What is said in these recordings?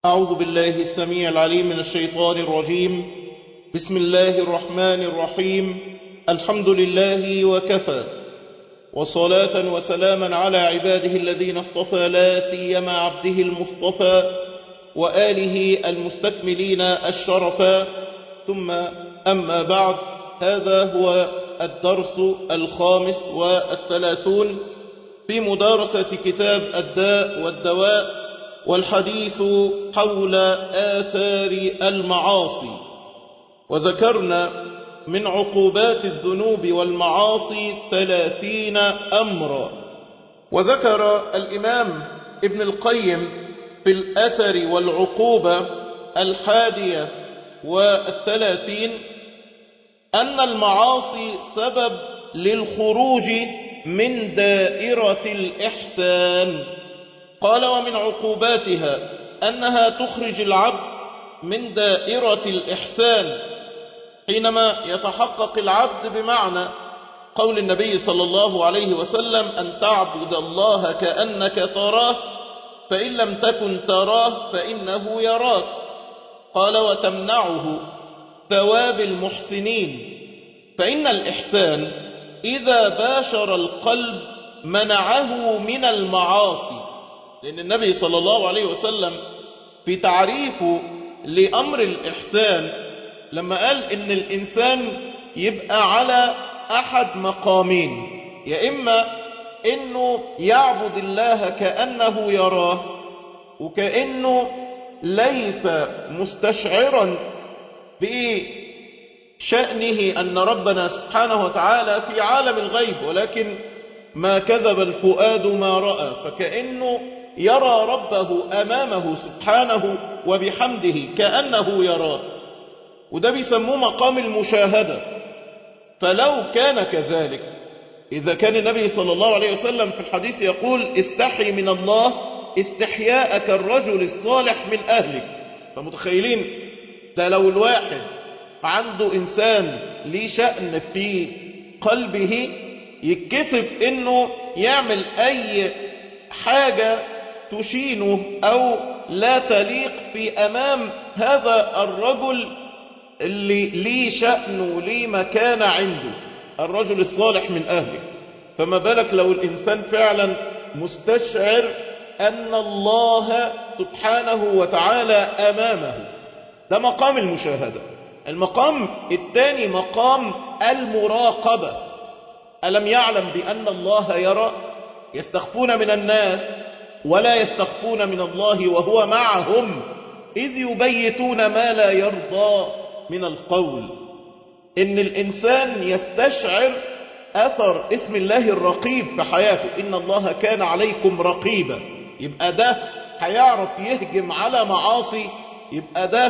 أعوذ بالله السميع العليم من الشيطان الرجيم بسم الله الرحمن الرحيم الحمد لله وكفى وصلاة وسلاما على عباده الذين اصطفى لا سيما عبده المصطفى وآله المستكملين الشرفا ثم أما بعد هذا هو الدرس الخامس والثلاثون في مدارسة كتاب الداء والدواء والحديث حول آثار المعاصي وذكرنا من عقوبات الذنوب والمعاصي ثلاثين أمرا وذكر الإمام ابن القيم في الأثر والعقوبة الحادية والثلاثين أن المعاصي سبب للخروج من دائرة الإحسان قال ومن عقوباتها أنها تخرج العبد من دائرة الإحسان حينما يتحقق العبد بمعنى قول النبي صلى الله عليه وسلم أن تعبد الله كأنك تراه فإن لم تكن تراه فإنه يراك قال وتمنعه ثواب المحسنين فإن الإحسان إذا باشر القلب منعه من المعاصي لأن النبي صلى الله عليه وسلم في تعريفه لأمر الإحسان لما قال إن الإنسان يبقى على أحد مقامين يا إما إنه يعبد الله كأنه يراه وكأنه ليس مستشعرا بشأنه أن ربنا سبحانه وتعالى في عالم الغيب ولكن ما كذب الفؤاد ما رأى فكأنه يرى ربه أمامه سبحانه وبحمده كأنه يراه وده بيسموه مقام المشاهدة فلو كان كذلك إذا كان النبي صلى الله عليه وسلم في الحديث يقول استحي من الله استحياءك الرجل الصالح من أهلك فمتخيلين ده لو الواحد عنده إنسان ليه شأن في قلبه يتكسف إنه يعمل أي حاجة تشينه أو لا تليق في أمام هذا الرجل اللي ليه شأن وليه مكانة عنده الرجل الصالح من أهله فما بالك لو الإنسان فعلا مستشعر أن الله سبحانه وتعالى أمامه ده مقام المشاهدة المقام الثاني مقام المراقبة ألم يعلم بأن الله يرى يستخفون من الناس ولا يستخفون من الله وهو معهم إذ يبيتون ما لا يرضى من القول إن الإنسان يستشعر أثر اسم الله الرقيب في حياته إن الله كان عليكم رقيبا يبقى ده هيعرف يهجم على معاصي يبقى ده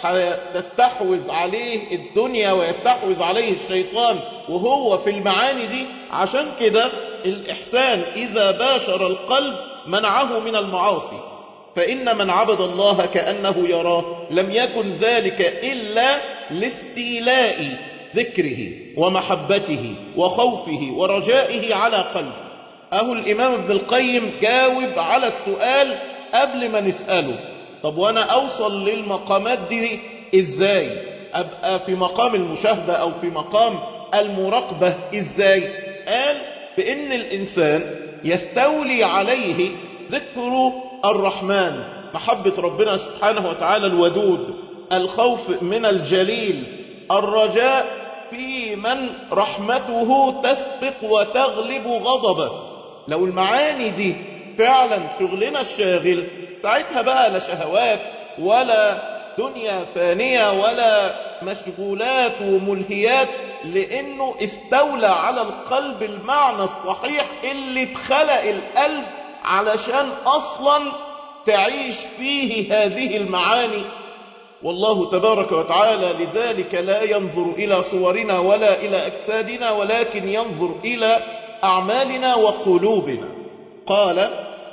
تستحوذ عليه الدنيا ويستحوذ عليه الشيطان وهو في المعاني دي عشان كده الإحسان إذا باشر القلب منعه من المعاصي فإن من عبد الله كأنه يراه لم يكن ذلك إلا لاستيلاء ذكره ومحبته وخوفه ورجائه على قلبه أهو الإمام ابن القيم جاوب على السؤال قبل ما نسأله طب وأنا أوصل للمقامات دي إزاي أبقى في مقام المشاهدة أو في مقام المراقبة إزاي قال بأن الإنسان يستولي عليه ذكر الرحمن محبة ربنا سبحانه وتعالى الودود الخوف من الجليل الرجاء في من رحمته تسبق وتغلب غضبه لو المعاني دي فعلا شغلنا الشاغل ساعتها بقى لا شهوات ولا دنيا فانية ولا مشغولات وملهيات لأنه استولى على القلب المعنى الصحيح اللي اتخلق القلب علشان أصلا تعيش فيه هذه المعاني والله تبارك وتعالى لذلك لا ينظر إلى صورنا ولا إلى أجسادنا ولكن ينظر إلى أعمالنا وقلوبنا قال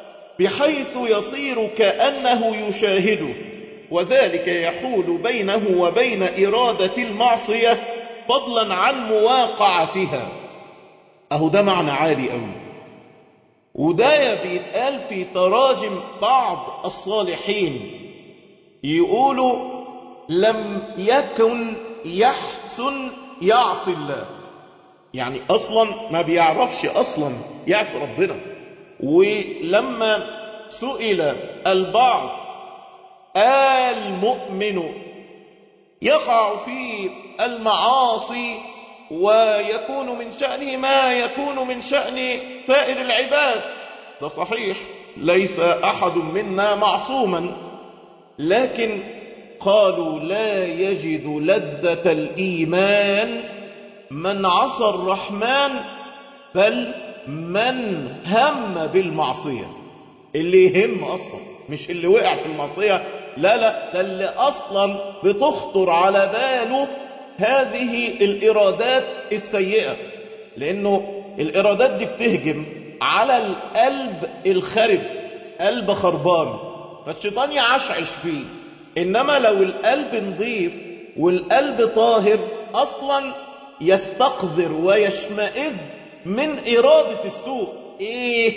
بحيث يصير كأنه يشاهده وذلك يحول بينه وبين إرادة المعصية فضلا عن مواقعتها أهو ده معنى عالي أوي وده بيتقال في تراجم بعض الصالحين يقولوا لم يكن يحسن يعصي الله يعني أصلا ما بيعرفش أصلا يعصي ربنا ولما سئل البعض المؤمن يقع في المعاصي ويكون من شأنه ما يكون من شأن سائر العباد ده صحيح ليس أحد منا معصوما لكن قالوا لا يجد لذة الإيمان من عصى الرحمن بل من هم بالمعصية اللي يهم أصلا مش اللي وقع في المعصية لا لا ده اللي أصلا بتخطر على باله هذه الإرادات السيئة لأنه الإرادات دي بتهجم على القلب الخرب قلب خربان فالشيطان يعشعش فيه إنما لو القلب نظيف والقلب طاهر أصلا يستقذر ويشمئز من إرادة السوء إيه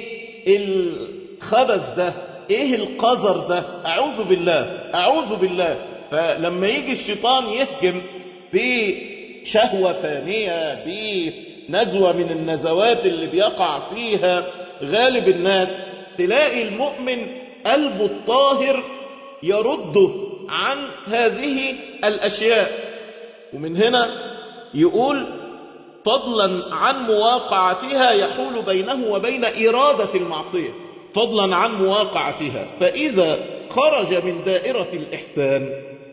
الخبث ده إيه القذر ده أعوذ بالله أعوذ بالله فلما يجي الشيطان يهجم بشهوة ثانية بنزوة من النزوات اللي بيقع فيها غالب الناس تلاقي المؤمن قلبه الطاهر يرده عن هذه الأشياء ومن هنا يقول فضلا عن مواقعتها يحول بينه وبين إرادة المعصية فضلا عن مواقعتها فإذا خرج من دائرة الإحسان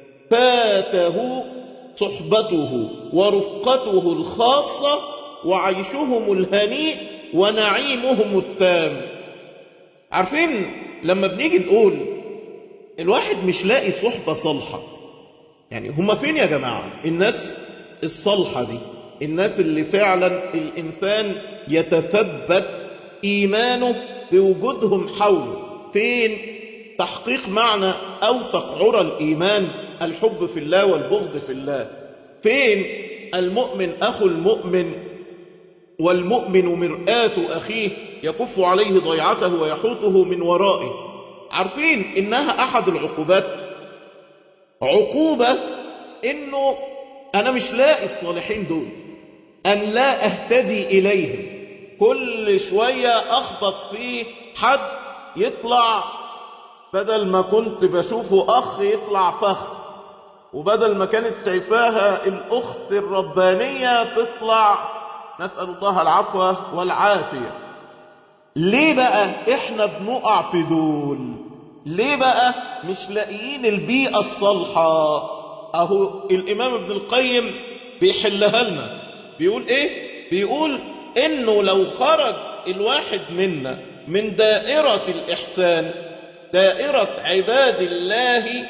فاته صحبته ورفقته الخاصة وعيشهم الهنيء ونعيمهم التام عارفين لما بنيجي نقول الواحد مش لاقي صحبة صالحة يعني هما فين يا جماعة الناس الصالحة دي الناس اللي فعلا الإنسان يتثبت إيمانه بوجودهم حوله فين تحقيق معنى أوثق عرى الإيمان الحب في الله والبغض في الله فين المؤمن أخو المؤمن والمؤمن مرآة أخيه يكف عليه ضيعته ويحوطه من ورائه عارفين إنها أحد العقوبات عقوبة إنه أنا مش لاقي الصالحين دول أن لا أهتدي إليهم كل شوية أخبط في حد يطلع بدل ما كنت بشوفه أخ يطلع فخ وبدل ما كانت شايفاها الأخت الربانية تطلع نسأل الله العفو والعافية ليه بقى احنا بنقع في دول ليه بقى مش لاقيين البيئة الصالحة اهو الامام ابن القيم بيحلها لنا بيقول ايه بيقول انه لو خرج الواحد منا من دائرة الاحسان دائرة عباد الله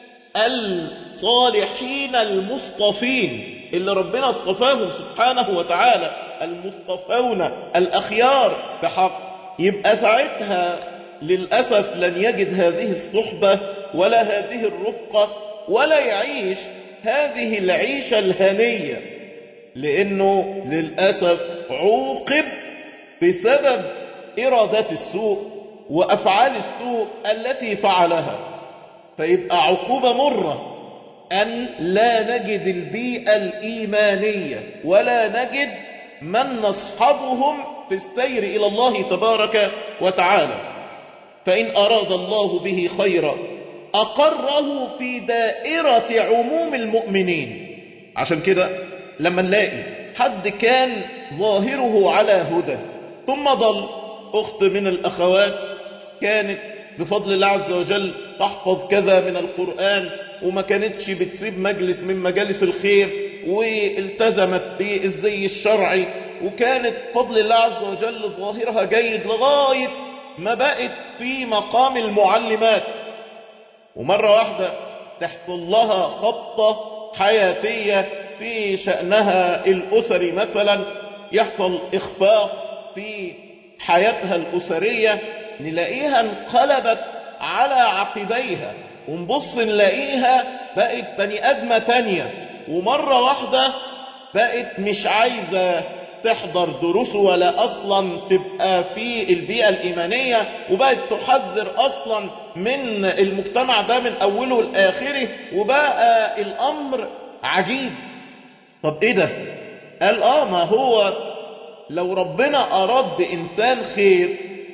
الصالحين المصطفين اللي ربنا اصطفاهم سبحانه وتعالى المصطفون الأخيار بحق يبقى ساعتها للأسف لن يجد هذه الصحبة ولا هذه الرفقة ولا يعيش هذه العيشة الهنية لأنه للأسف عوقب بسبب إرادات السوء وأفعال السوء التي فعلها فيبقى عقوبة مرة أن لا نجد البيئة الإيمانية ولا نجد من نصحبهم في السير إلى الله تبارك وتعالى فإن أراد الله به خيرا أقره في دائرة عموم المؤمنين عشان كده لما نلاقي حد كان ظاهره على هدى ثم ضل أخت من الأخوات كانت بفضل الله عز وجل تحفظ كذا من القرآن وما كانتش بتسيب مجلس من مجالس الخير والتزمت بالزي الشرعي وكانت فضل الله عز وجل ظاهرها جيد لغاية ما بقت في مقام المعلمات ومرة واحدة تحصل لها خطة حياتية في شأنها الأسري مثلا يحصل إخفاق في حياتها الأسرية نلاقيها انقلبت على عقبيها ونبص نلاقيها بقت بني أدمة تانية ومرة واحدة بقت مش عايزة تحضر دروس ولا أصلا تبقى في البيئة الإيمانية وبقت تحذر أصلا من المجتمع ده من أوله لآخره وبقى الأمر عجيب طب إيه ده قال آه ما هو لو ربنا أراد بإنسان خير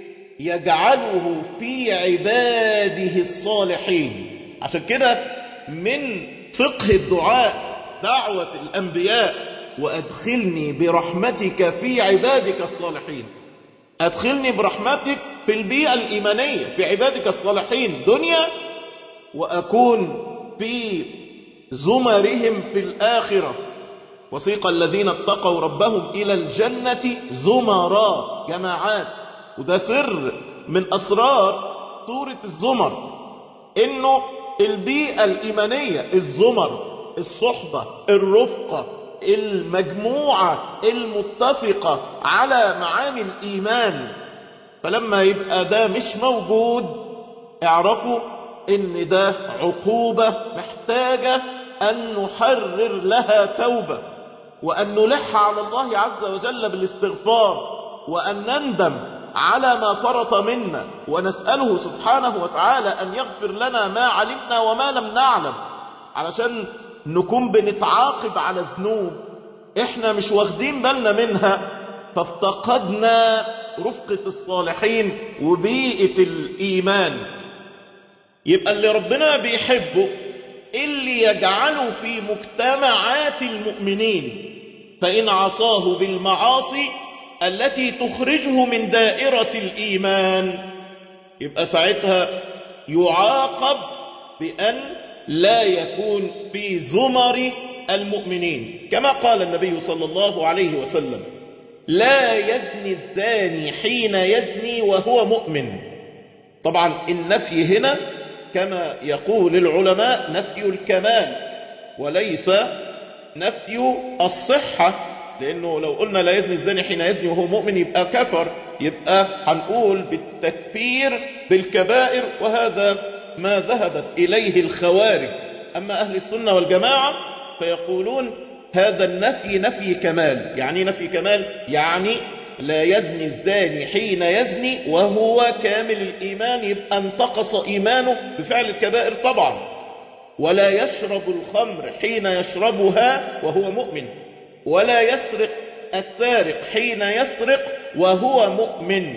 يجعله في عباده الصالحين عشان كده من فقه الدعاء دعوة الأنبياء وأدخلني برحمتك في عبادك الصالحين أدخلني برحمتك في البيئة الإيمانية في عبادك الصالحين دنيا وأكون في زمرهم في الآخرة وسيق الذين اتقوا ربهم إلى الجنة زمرا جماعات وده سر من أسرار سورة الزمر إنه البيئة الإيمانية الزمر الصحبة الرفقة المجموعة المتفقة على معاني الإيمان فلما يبقى ده مش موجود اعرفوا ان ده عقوبة محتاجة ان نحرر لها توبة وان نلح على الله عز وجل بالاستغفار وان نندم على ما فرط منا ونسأله سبحانه وتعالى ان يغفر لنا ما علمنا وما لم نعلم علشان نكون بنتعاقب على الذنوب احنا مش واخدين بالنا منها فافتقدنا رفقة الصالحين وبيئة الإيمان يبقى اللي ربنا بيحبه اللي يجعله في مجتمعات المؤمنين فإن عصاه بالمعاصي التي تخرجه من دائرة الإيمان يبقى ساعتها يعاقب بأن لا يكون في زمر المؤمنين كما قال النبي صلى الله عليه وسلم لا يزني الزاني حين يزني وهو مؤمن طبعا النفي هنا كما يقول العلماء نفي الكمال وليس نفي الصحة لأنه لو قلنا لا يزني الزاني حين يزني وهو مؤمن يبقى كفر يبقى هنقول بالتكفير بالكبائر وهذا ما ذهبت إليه الخوارج أما أهل السنة والجماعة فيقولون هذا النفي نفي كمال يعني نفي كمال يعني لا يزني الزاني حين يزني وهو كامل الإيمان يبقى انتقص إيمانه بفعل الكبائر طبعا ولا يشرب الخمر حين يشربها وهو مؤمن ولا يسرق السارق حين يسرق وهو مؤمن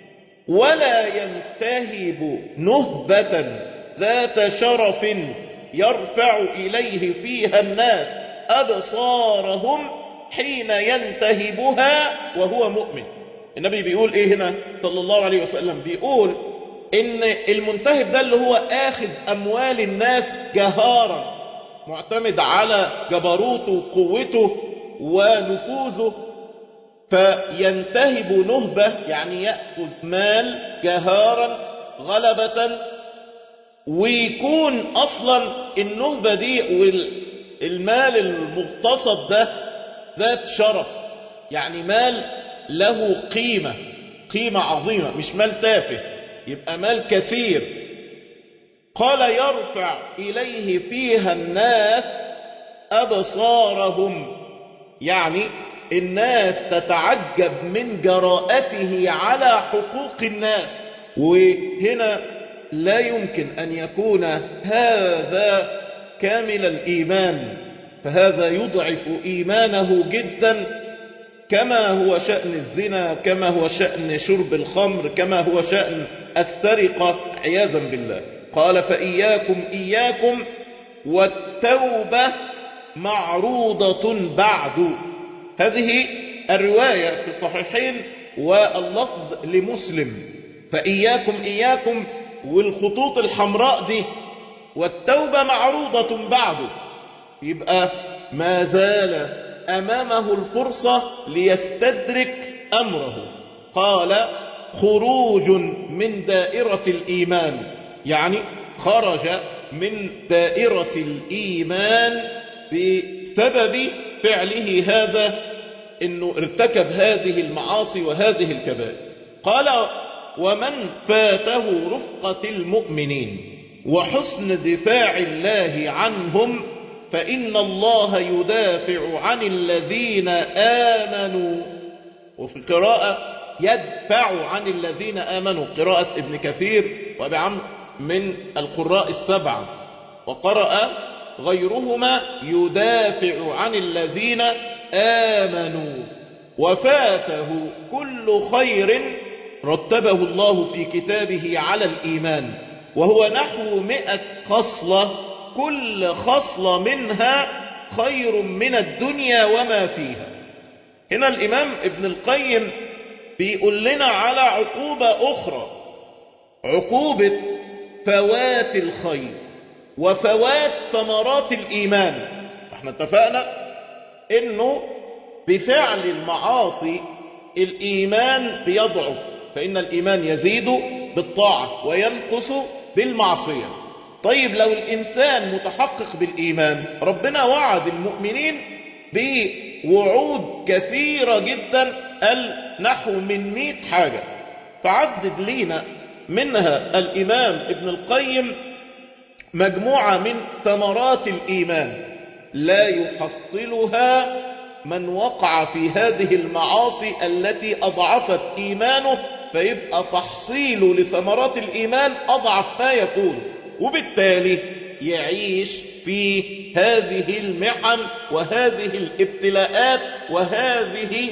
ولا ينتهب نهبة ذات شرف يرفع إليه فيها الناس أبصارهم حين ينتهبها وهو مؤمن النبي بيقول ايه هنا صلى الله عليه وسلم بيقول ان المنتهب ده اللي هو اخذ اموال الناس جهارا معتمد على جبروته وقوته ونفوذه فينتهب نهبة يعني يأخذ مال جهارا غلبة ويكون أصلا النهبة دي والمال المغتصب ده ذات شرف يعني مال له قيمة قيمة عظيمة مش مال تافه يبقى مال كثير قال يرفع إليه فيها الناس أبصارهم يعني الناس تتعجب من جراءته على حقوق الناس وهنا لا يمكن أن يكون هذا كامل الإيمان فهذا يضعف إيمانه جدا كما هو شأن الزنا كما هو شأن شرب الخمر كما هو شأن السرقة عياذا بالله قال فإياكم إياكم والتوبة معروضة بعد هذه الرواية في الصحيحين واللفظ لمسلم فإياكم إياكم والخطوط الحمراء دي والتوبة معروضة بعده يبقى ما زال أمامه الفرصة ليستدرك أمره قال خروج من دائرة الإيمان يعني خرج من دائرة الإيمان بسبب فعله هذا انه ارتكب هذه المعاصي وهذه الكبائر قال ومن فاته رفقة المؤمنين وحسن دفاع الله عنهم فإن الله يدافع عن الذين آمنوا وفي قراءة يدفع عن الذين آمنوا قراءة ابن كثير وأبي عمرو من القراء السبعة وقرأ غيرهما يدافع عن الذين آمنوا وفاته كل خير رتبه الله في كتابه على الإيمان وهو نحو مئة خصلة كل خصلة منها خير من الدنيا وما فيها هنا الإمام ابن القيم بيقول لنا على عقوبة أخرى عقوبة فوات الخير وفوات ثمرات الإيمان احنا اتفقنا انه بفعل المعاصي الإيمان بيضعف فإن الإيمان يزيد بالطاعة وينقص بالمعصية طيب لو الإنسان متحقق بالإيمان ربنا وعد المؤمنين بوعود كثيرة جدا نحو من مئة حاجة فعدد لينا منها الإمام ابن القيم مجموعة من ثمرات الإيمان لا يحصلها من وقع في هذه المعاصي التي أضعفت إيمانه فيبقى تحصيله لثمرات الإيمان أضعف ما يكون وبالتالي يعيش في هذه المحن وهذه الابتلاءات وهذه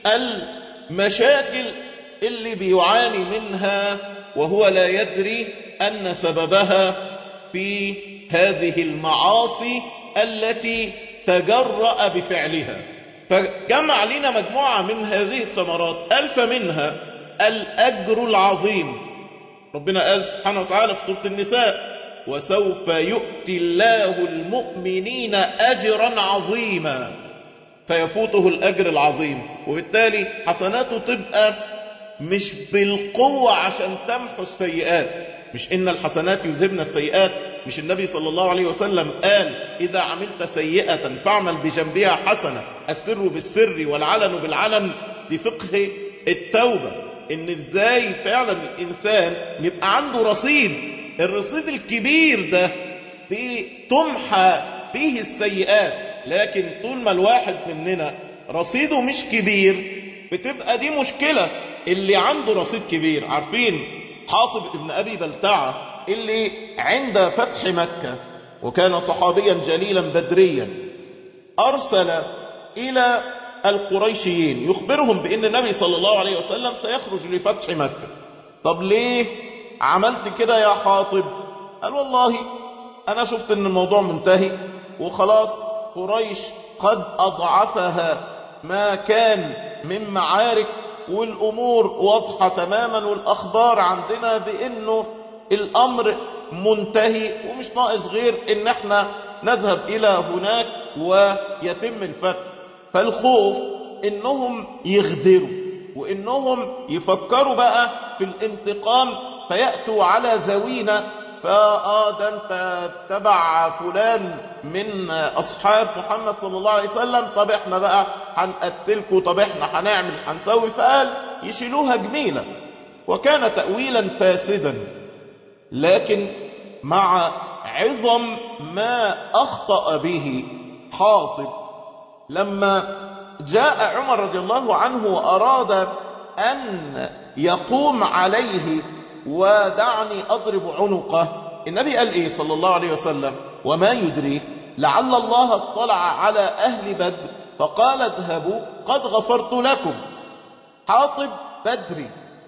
المشاكل اللي بيعاني منها وهو لا يدري أن سببها في هذه المعاصي التي تجرأ بفعلها فجمع لنا مجموعة من هذه الثمرات ألف منها الأجر العظيم ربنا قال سبحانه وتعالى في سورة النساء وسوف يؤتي الله المؤمنين أجرا عظيما فيفوته الأجر العظيم وبالتالي حسناته تبقى مش بالقوة عشان تمحو السيئات مش إن الحسنات يذهبن السيئات مش النبي صلى الله عليه وسلم قال إذا عملت سيئة فاعمل بجنبها حسنة السر بالسر والعلن بالعلن دي فقه التوبة إن إزاي فعلا الإنسان يبقى عنده رصيد الرصيد الكبير ده تمحى به السيئات لكن طول ما الواحد مننا رصيده مش كبير بتبقى دي مشكلة اللي عنده رصيد كبير عارفين حاطب ابن أبي بلتعة اللي عند فتح مكة وكان صحابيا جليلا بدريا أرسل إلى القريشيين يخبرهم بأن النبي صلى الله عليه وسلم سيخرج لفتح مكة طب ليه عملت كده يا حاطب قال والله أنا شفت أن الموضوع منتهي وخلاص قريش قد أضعفها ما كان من معارك والأمور واضحة تماما والأخبار عندنا بأنه الأمر منتهي ومش ناقص غير ان احنا نذهب الى هناك ويتم الفتح فالخوف انهم يغدروا وانهم يفكروا بقى في الانتقام فيأتوا على زوينة فآه ده انت تبع فلان من اصحاب محمد صلى الله عليه وسلم طب احنا بقى هنقتلكوا طب احنا هنعمل هنسوي فقال يشيلوها جميلة وكان تأويلا فاسدا لكن مع عظم ما أخطأ به حاطب لما جاء عمر رضي الله عنه وأراد أن يقوم عليه ودعني أضرب عنقه النبي قال إيه صلى الله عليه وسلم وما يدريك لعل الله اطلع على أهل بدر فقال اذهبوا قد غفرت لكم حاطب بدري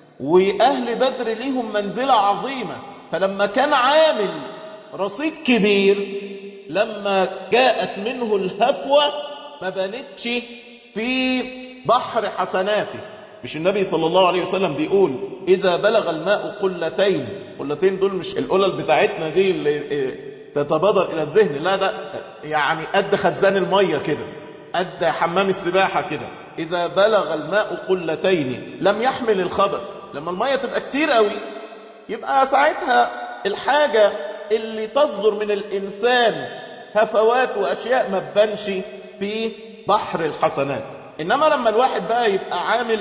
وأهل بدر لهم منزلة عظيمة فلما كان عامل رصيد كبير لما جاءت منه الهفوة ما بانتش في بحر حسناته مش النبي صلى الله عليه وسلم بيقول إذا بلغ الماء قلتين قلتين دول مش القلل بتاعتنا دي اللي تتبادر إلى الذهن لا ده يعني قد خزان المية كده قد حمام السباحة كده إذا بلغ الماء قلتين لم يحمل الخبث لما المية تبقى كتير قوي يبقى ساعتها الحاجة اللي تصدر من الإنسان هفوات وأشياء ما تبانش في بحر الحسنات إنما لما الواحد بقى يبقى عامل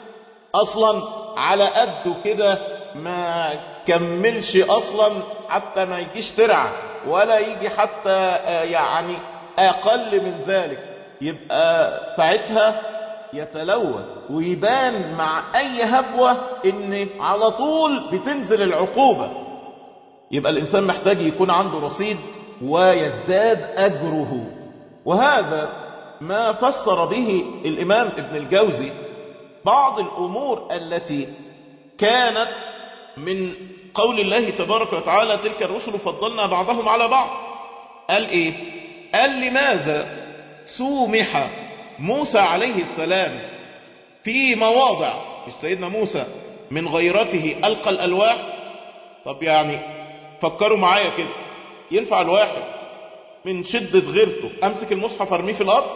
أصلا على قده كده ما كملش أصلا حتى ما يجيش ترعى ولا يجي حتى يعني أقل من ذلك يبقى ساعتها يتلوث ويبان مع أي هبوة إن على طول بتنزل العقوبة يبقى الإنسان محتاج يكون عنده رصيد ويزداد أجره وهذا ما فسر به الإمام ابن الجوزي بعض الأمور التي كانت من قول الله تبارك وتعالى تلك الرسل فضلنا بعضهم على بعض قال إيه قال لماذا سومح موسى عليه السلام في مواضع مش سيدنا موسى من غيرته ألقى الألواح طب يعني فكروا معايا كده ينفع الواحد من شدة غيرته أمسك المصحف أرميه في الأرض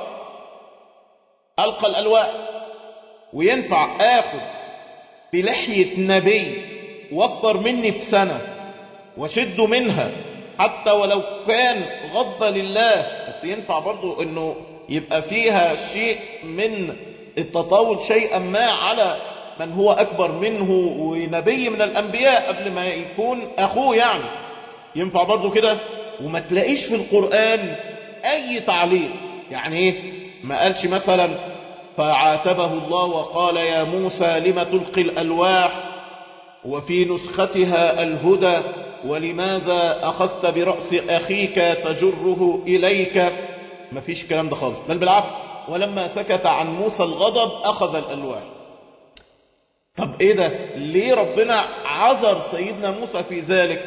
ألقى الألواح وينفع آخد بلحية نبي واكبر مني بسنة وشده منها حتى ولو كان غضب لله بس ينفع برضو انه يبقى فيها شيء من التطاول شيئا ما على من هو أكبر منه ونبي من الأنبياء قبل ما يكون أخوه يعني ينفع برضو كده وما تلاقيش في القرآن أي تعليق يعني ايه ما قالش مثلا فعاتبه الله وقال يا موسى لم تلقي الألواح وفي نسختها الهدى ولماذا أخذت برأس أخيك تجره إليك ما فيش كلام ده خالص بل بالعكس ولما سكت عن موسى الغضب أخذ الألواح طب ايه ده ليه ربنا عذر سيدنا موسى في ذلك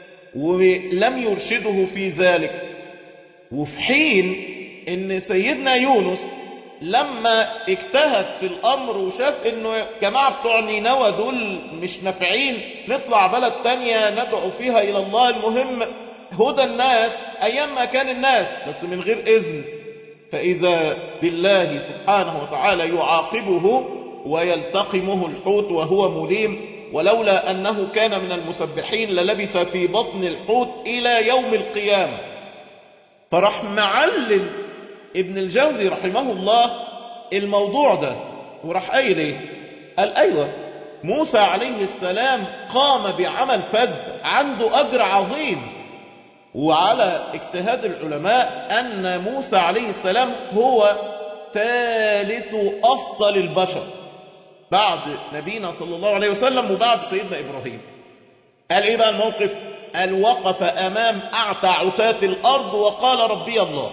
ولم يرشده في ذلك وفي حين ان سيدنا يونس لما اجتهد في الامر وشاف انه جماعة بتوع نينوى دول مش نافعين نطلع بلد تانية ندعو فيها الى الله المهم هدى الناس ايام ما كان الناس بس من غير اذن فاذا بالله سبحانه وتعالى يعاقبه ويلتقمه الحوت وهو مليم ولولا أنه كان من المسبحين للبث في بطن الحوت إلى يوم القيامة فراح معلم ابن الجوزي رحمه الله الموضوع ده وراح قايل ايه قال ايوه موسى عليه السلام قام بعمل فذ عنده اجر عظيم وعلى اجتهاد العلماء ان موسى عليه السلام هو ثالث افضل البشر بعد نبينا صلى الله عليه وسلم وبعد سيدنا إبراهيم قال إيه بقى الموقف قال وقف أمام أعتى عتاة الأرض وقال ربي الله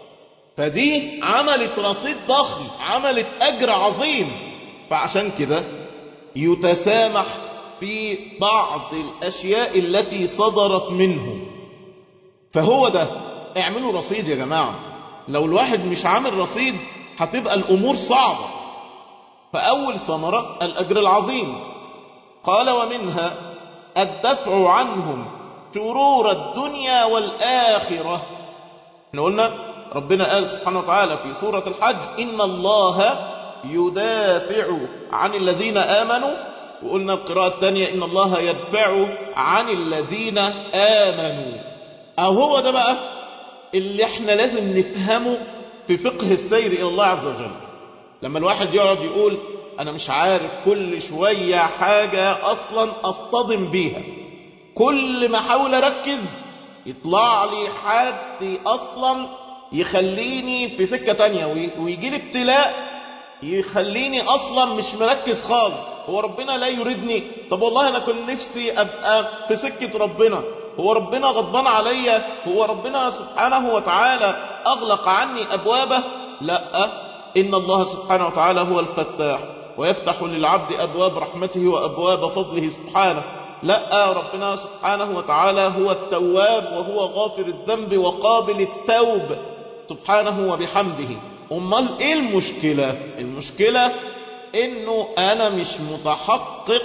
فدي عملت رصيد ضخم عملت أجر عظيم فعشان كده يتسامح في بعض الأشياء التي صدرت منه فهو ده اعملوا رصيد يا جماعة لو الواحد مش عامل رصيد هتبقى الأمور صعبة فأول ثمرة الأجر العظيم قال ومنها الدفع عنهم شرور الدنيا والآخرة احنا قلنا ربنا قال سبحانه وتعالى في سورة الحج إن الله يدافع عن الذين آمنوا وقلنا القراءة الثانية إن الله يدفع عن الذين آمنوا أو هو ده بقى اللي احنا لازم نفهمه في فقه السير إلى الله عز وجل لما الواحد يقعد يقول أنا مش عارف كل شوية حاجة أصلا أصطدم بيها كل ما أحاول أركز يطلع لي حد أصلا يخليني في سكة تانية ويجي لي ابتلاء يخليني أصلا مش مركز خالص هو ربنا لا يريدني طب والله أنا كنت نفسي أبقى في سكة ربنا هو ربنا غضبان عليا هو ربنا سبحانه وتعالى أغلق عني أبوابه لا إن الله سبحانه وتعالى هو الفتاح ويفتح للعبد أبواب رحمته وأبواب فضله سبحانه لا ربنا سبحانه وتعالى هو التواب وهو غافر الذنب وقابل التوب سبحانه وبحمده أمال إيه المشكلة المشكلة إنه أنا مش متحقق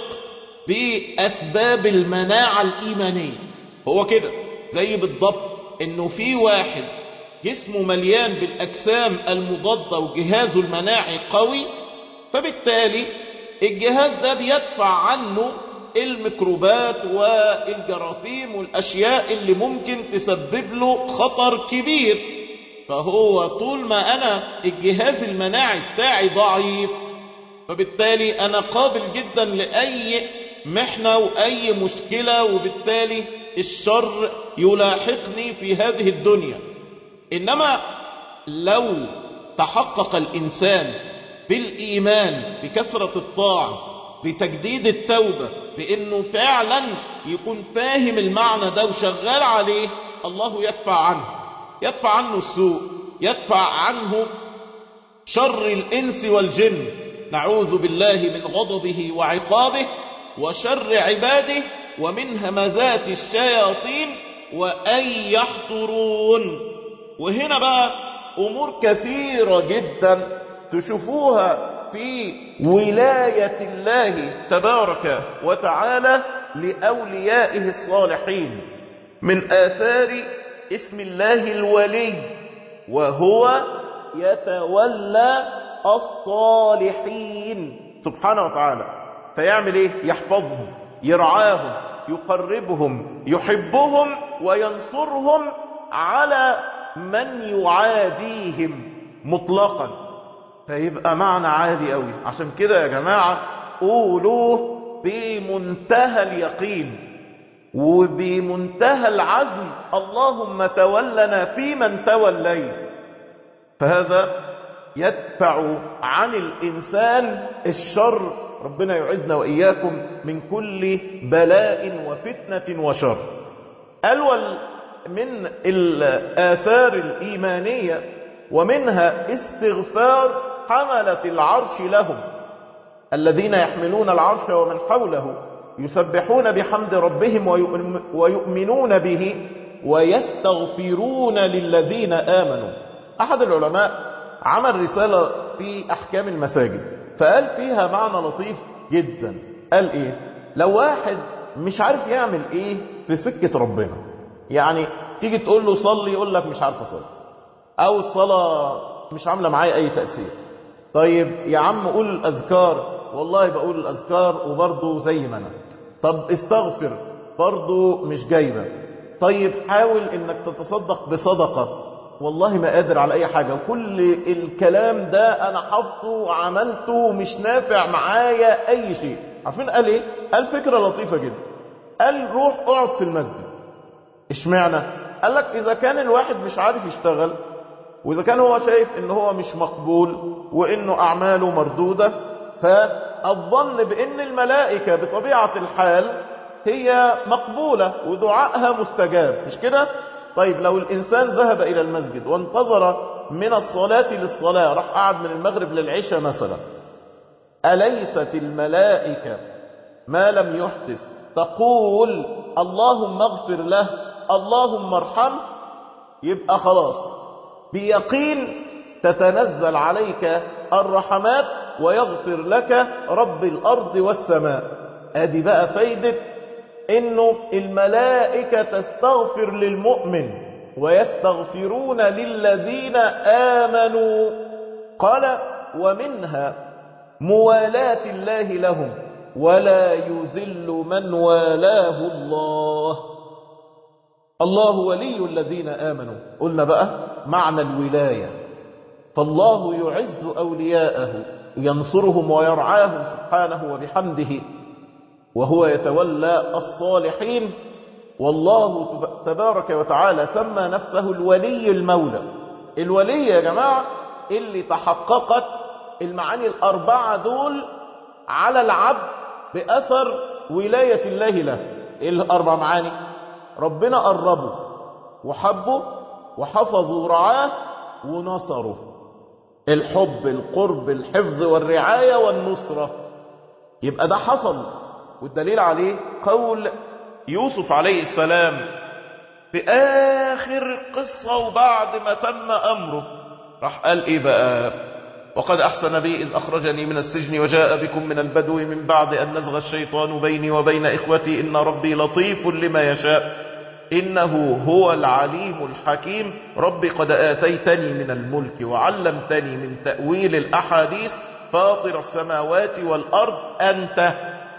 بأسباب المناعة الإيمانية هو كده زي بالضبط إنه في واحد جسمه مليان بالأجسام المضادة وجهازه المناعي قوي فبالتالي الجهاز ده بيدفع عنه الميكروبات والجراثيم والأشياء اللي ممكن تسبب له خطر كبير فهو طول ما أنا الجهاز المناعي بتاعي ضعيف فبالتالي أنا قابل جدا لأي محنة وأي مشكلة وبالتالي الشر يلاحقني في هذه الدنيا إنما لو تحقق الإنسان بالإيمان بكثرة الطاعة بتجديد التوبة بأنه فعلا يكون فاهم المعنى ده وشغال عليه الله يدفع عنه يدفع عنه السوء يدفع عنه شر الإنس والجن نعوذ بالله من غضبه وعقابه وشر عباده ومن همزات الشياطين وأن يحضرون وهنا بقى أمور كثيرة جدا تشوفوها في ولاية الله تبارك وتعالى لأوليائه الصالحين من آثار اسم الله الولي وهو يتولى الصالحين سبحانه وتعالى فيعمل ايه يحفظهم يرعاهم يقربهم يحبهم وينصرهم على من يعاديهم مطلقا فيبقى معنى عادي قوي عشان كده يا جماعة قولوه بمنتهى اليقين وبمنتهى العزم اللهم تولنا في من توليت فهذا يدفع عن الإنسان الشر ربنا يعزنا وإياكم من كل بلاء وفتنة وشر ألول من الآثار الإيمانية ومنها استغفار حملة العرش لهم الذين يحملون العرش ومن حوله يسبحون بحمد ربهم ويؤمنون به ويستغفرون للذين آمنوا أحد العلماء عمل رسالة في أحكام المساجد فقال فيها معنى لطيف جدا قال إيه لو واحد مش عارف يعمل إيه في سكة ربنا يعني تيجي تقول له صلي يقول لك مش عارف أصلي أو الصلاة مش عاملة معايا أي تأثير طيب يا عم قول الأذكار والله بقول الأذكار وبرضه زي ما أنا طب استغفر برضه مش جايبة طيب حاول انك تتصدق بصدقة والله ما قادر على اي حاجة وكل الكلام ده انا حافظه وعملته مش نافع معايا اي شيء عارفين قال ايه قال فكرة لطيفة جدا قال روح اقعد في المسجد اشمعنى قال لك اذا كان الواحد مش عارف يشتغل واذا كان هو شايف ان هو مش مقبول وانه اعماله مردودة فالظن بان الملائكة بطبيعة الحال هي مقبولة ودعائها مستجاب مش كده طيب لو الإنسان ذهب إلى المسجد وانتظر من الصلاة للصلاة راح قعد من المغرب للعشاء مثلا أليست الملائكة ما لم يحدث تقول اللهم اغفر له اللهم ارحمه يبقى خلاص بيقين تتنزل عليك الرحمات ويغفر لك رب الأرض والسماء ادي بقى فايدة انه الملائكة تستغفر للمؤمن ويستغفرون للذين آمنوا قال ومنها موالاة الله لهم ولا يذل من والاه الله الله ولي الذين آمنوا قلنا بقى معنى الولاية فالله يعز أولياءه ينصرهم ويرعاهم سبحانه وبحمده وهو يتولى الصالحين والله تبارك وتعالى سمى نفسه الولي المولى الولي يا جماعة اللي تحققت المعاني الأربعة دول على العبد بأثر ولاية الله له ايه الأربع معاني ربنا قربه وحبه وحفظه ورعاه ونصره الحب القرب الحفظ والرعاية والنصرة يبقى ده حصل والدليل عليه قول يوسف عليه السلام في آخر قصة وبعد ما تم أمره راح قال إيه بقى وقد أحسن بي إذ أخرجني من السجن وجاء بكم من البدو من بعد أن نزغ الشيطان بيني وبين إخوتي إن ربي لطيف لما يشاء إنه هو العليم الحكيم ربي قد آتيتني من الملك وعلمتني من تأويل الأحاديث فاطر السماوات والأرض أنت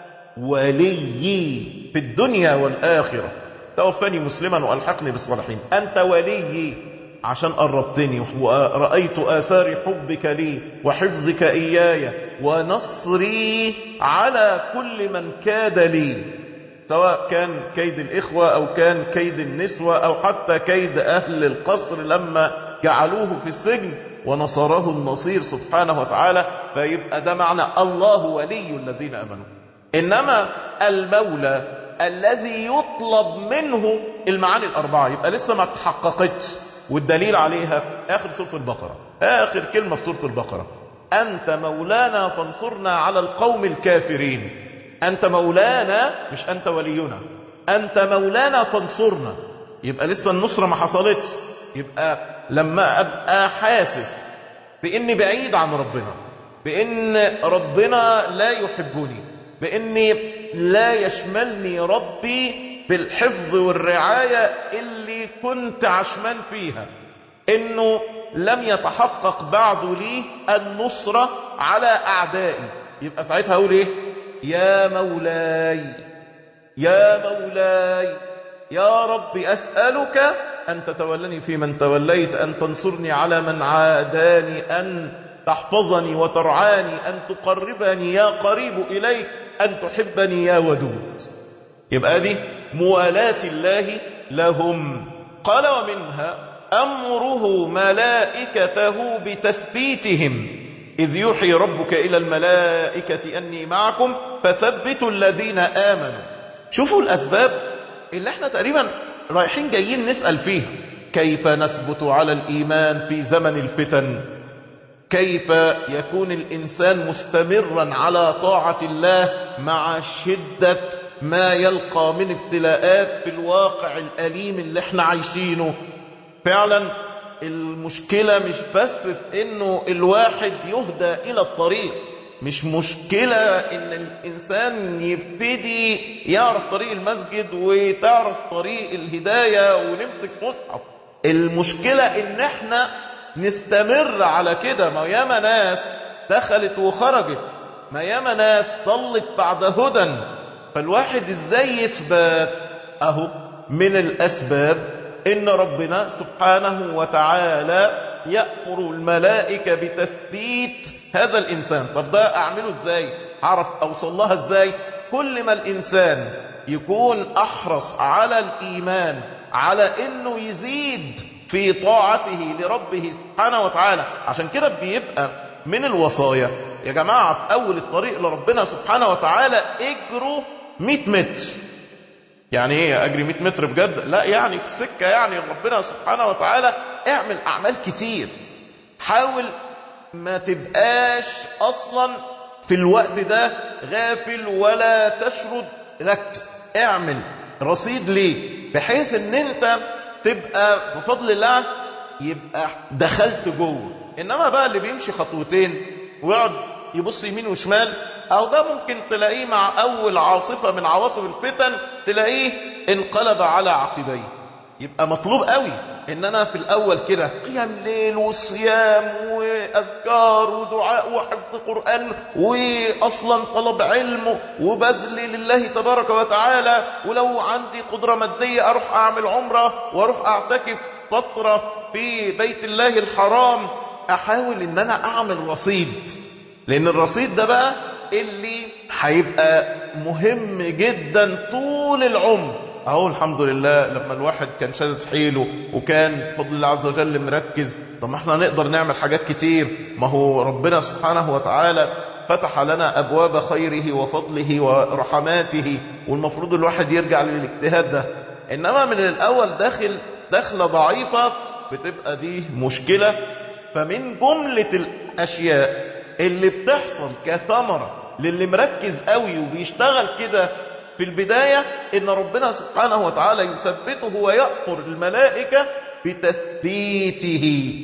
وليي في الدنيا والآخرة توفني مسلما وألحقني بالصالحين أنت وليي عشان قربتني ورأيت آثار حبك لي وحفظك إياي ونصري على كل من كاد لي سواء كان كيد الإخوة أو كان كيد النسوة أو حتى كيد أهل القصر لما جعلوه في السجن ونصره النصير سبحانه وتعالى فيبقى ده معنى الله ولي الذين امنوا انما المولى الذي يطلب منه المعاني الاربعه يبقى لسه ما تحققتش والدليل عليها اخر سوره البقره اخر كلمه في سوره البقره انت مولانا فانصرنا على القوم الكافرين انت مولانا مش انت ولينا انت مولانا فانصرنا يبقى لسه النصره ما حصلتش يبقى لما ابقى حاسس باني بعيد عن ربنا بان ربنا لا يحبني باني لا يشملني ربي بالحفظ والرعايه اللي كنت عشمان فيها انه لم يتحقق بعد لي النصره على اعدائي يبقى ساعتها اقول ايه يا مولاي يا مولاي يا رب أسألك أن تتولني في من توليت أن تنصرني على من عاداني أن تحفظني وترعاني أن تقربني يا قريب إليك أن تحبني يا ودود يبقى دي موالاة الله لهم قال ومنها أمره ملائكته بتثبيتهم إذ يوحي ربك إلى الملائكة أني معكم فثبتوا الذين آمنوا شوفوا الأسباب اللي احنا تقريبا رايحين جايين نسأل فيها كيف نثبت على الإيمان في زمن الفتن كيف يكون الإنسان مستمرا على طاعة الله مع شدة ما يلقى من ابتلاءات في الواقع الأليم اللي احنا عايشينه فعلا المشكلة مش بس في انه الواحد يهدى الى الطريق مش مشكلة ان الانسان يبتدي يعرف طريق المسجد وتعرف طريق الهداية ونمسك مصحف المشكلة ان احنا نستمر على كده ما ياما ناس دخلت وخرجت ما ياما ناس ضلت بعد هدى فالواحد ازاي يثبت اهو من الاسباب ان ربنا سبحانه وتعالى يأمر الملائكة بتثبيت هذا الإنسان طب ده أعمله إزاي عرف أوصل لها إزاي كل ما الإنسان يكون أحرص على الإيمان على إنه يزيد في طاعته لربه سبحانه وتعالى عشان كده بيبقى من الوصايا يا جماعة في أول الطريق لربنا سبحانه وتعالى اجروا 100 متر يعني ايه اجري 100 متر بجد لا يعني في السكة يعني ربنا سبحانه وتعالى اعمل اعمال كتير حاول ما تبقاش اصلا في الوقت ده غافل ولا تشرد ركز اعمل رصيد ليه بحيث ان انت تبقى بفضل الله يبقى دخلت جوه انما بقى اللي بيمشي خطوتين ويقعد يبص يمين وشمال او ده ممكن تلاقيه مع اول عاصفة من عواصف الفتن تلاقيه انقلب على عقبيه يبقى مطلوب قوي ان انا في الاول كده قيام ليل وصيام واذكار ودعاء وحفظ قرآن واصلا طلب علم وبذل لله تبارك وتعالى ولو عندي قدرة مادية اروح اعمل عمرة واروح اعتكف فترة في بيت الله الحرام احاول ان انا اعمل رصيد لان الرصيد ده بقى اللي هيبقى مهم جدا طول العمر اهو الحمد لله لما الواحد كان شادد حيله وكان بفضل الله عز وجل مركز طب ما احنا نقدر نعمل حاجات كتير ما هو ربنا سبحانه وتعالى فتح لنا ابواب خيره وفضله ورحماته والمفروض الواحد يرجع للاجتهاد ده انما من الاول داخل دخله ضعيفه بتبقى دي مشكله فمن جمله الاشياء اللي بتحصل كثمره للي مركز قوي وبيشتغل كده في البداية إن ربنا سبحانه وتعالى يثبته ويأمر الملائكة بتثبيته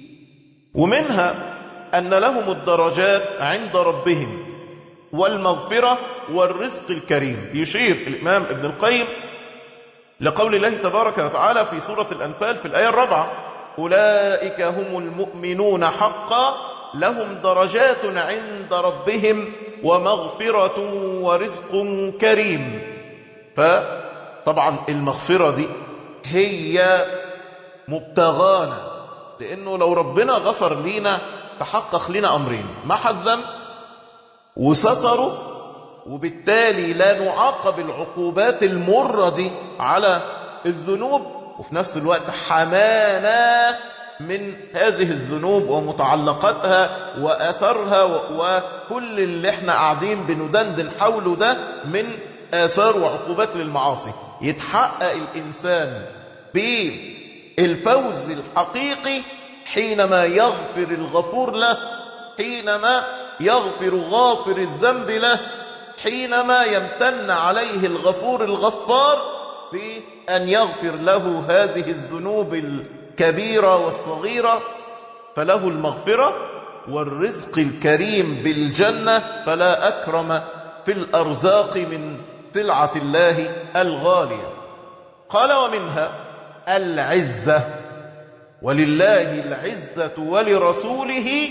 ومنها أن لهم الدرجات عند ربهم والمغفرة والرزق الكريم يشير الإمام ابن القيم لقول الله تبارك وتعالى في سورة الأنفال في الآية الرابعة أولئك هم المؤمنون حقا لهم درجات عند ربهم ومغفرة ورزق كريم فطبعا المغفرة دي هي مبتغانا لأنه لو ربنا غفر لينا تحقق لنا أمرين محى الذنب وستره وبالتالي لا نعاقب العقوبات المرة دي على الذنوب وفي نفس الوقت حمانا من هذه الذنوب ومتعلقاتها وأثرها وكل اللي احنا قاعدين بندندن حوله ده من آثار وعقوبات للمعاصي يتحقق الإنسان بالفوز الحقيقي حينما يغفر الغفور له حينما يغفر غافر الذنب له حينما يمتن عليه الغفور الغفار بأن يغفر له هذه الذنوب الكبيرة والصغيرة فله المغفرة والرزق الكريم بالجنة فلا أكرم في الأرزاق من سلعة الله الغالية قال ومنها العزة ولله العزة ولرسوله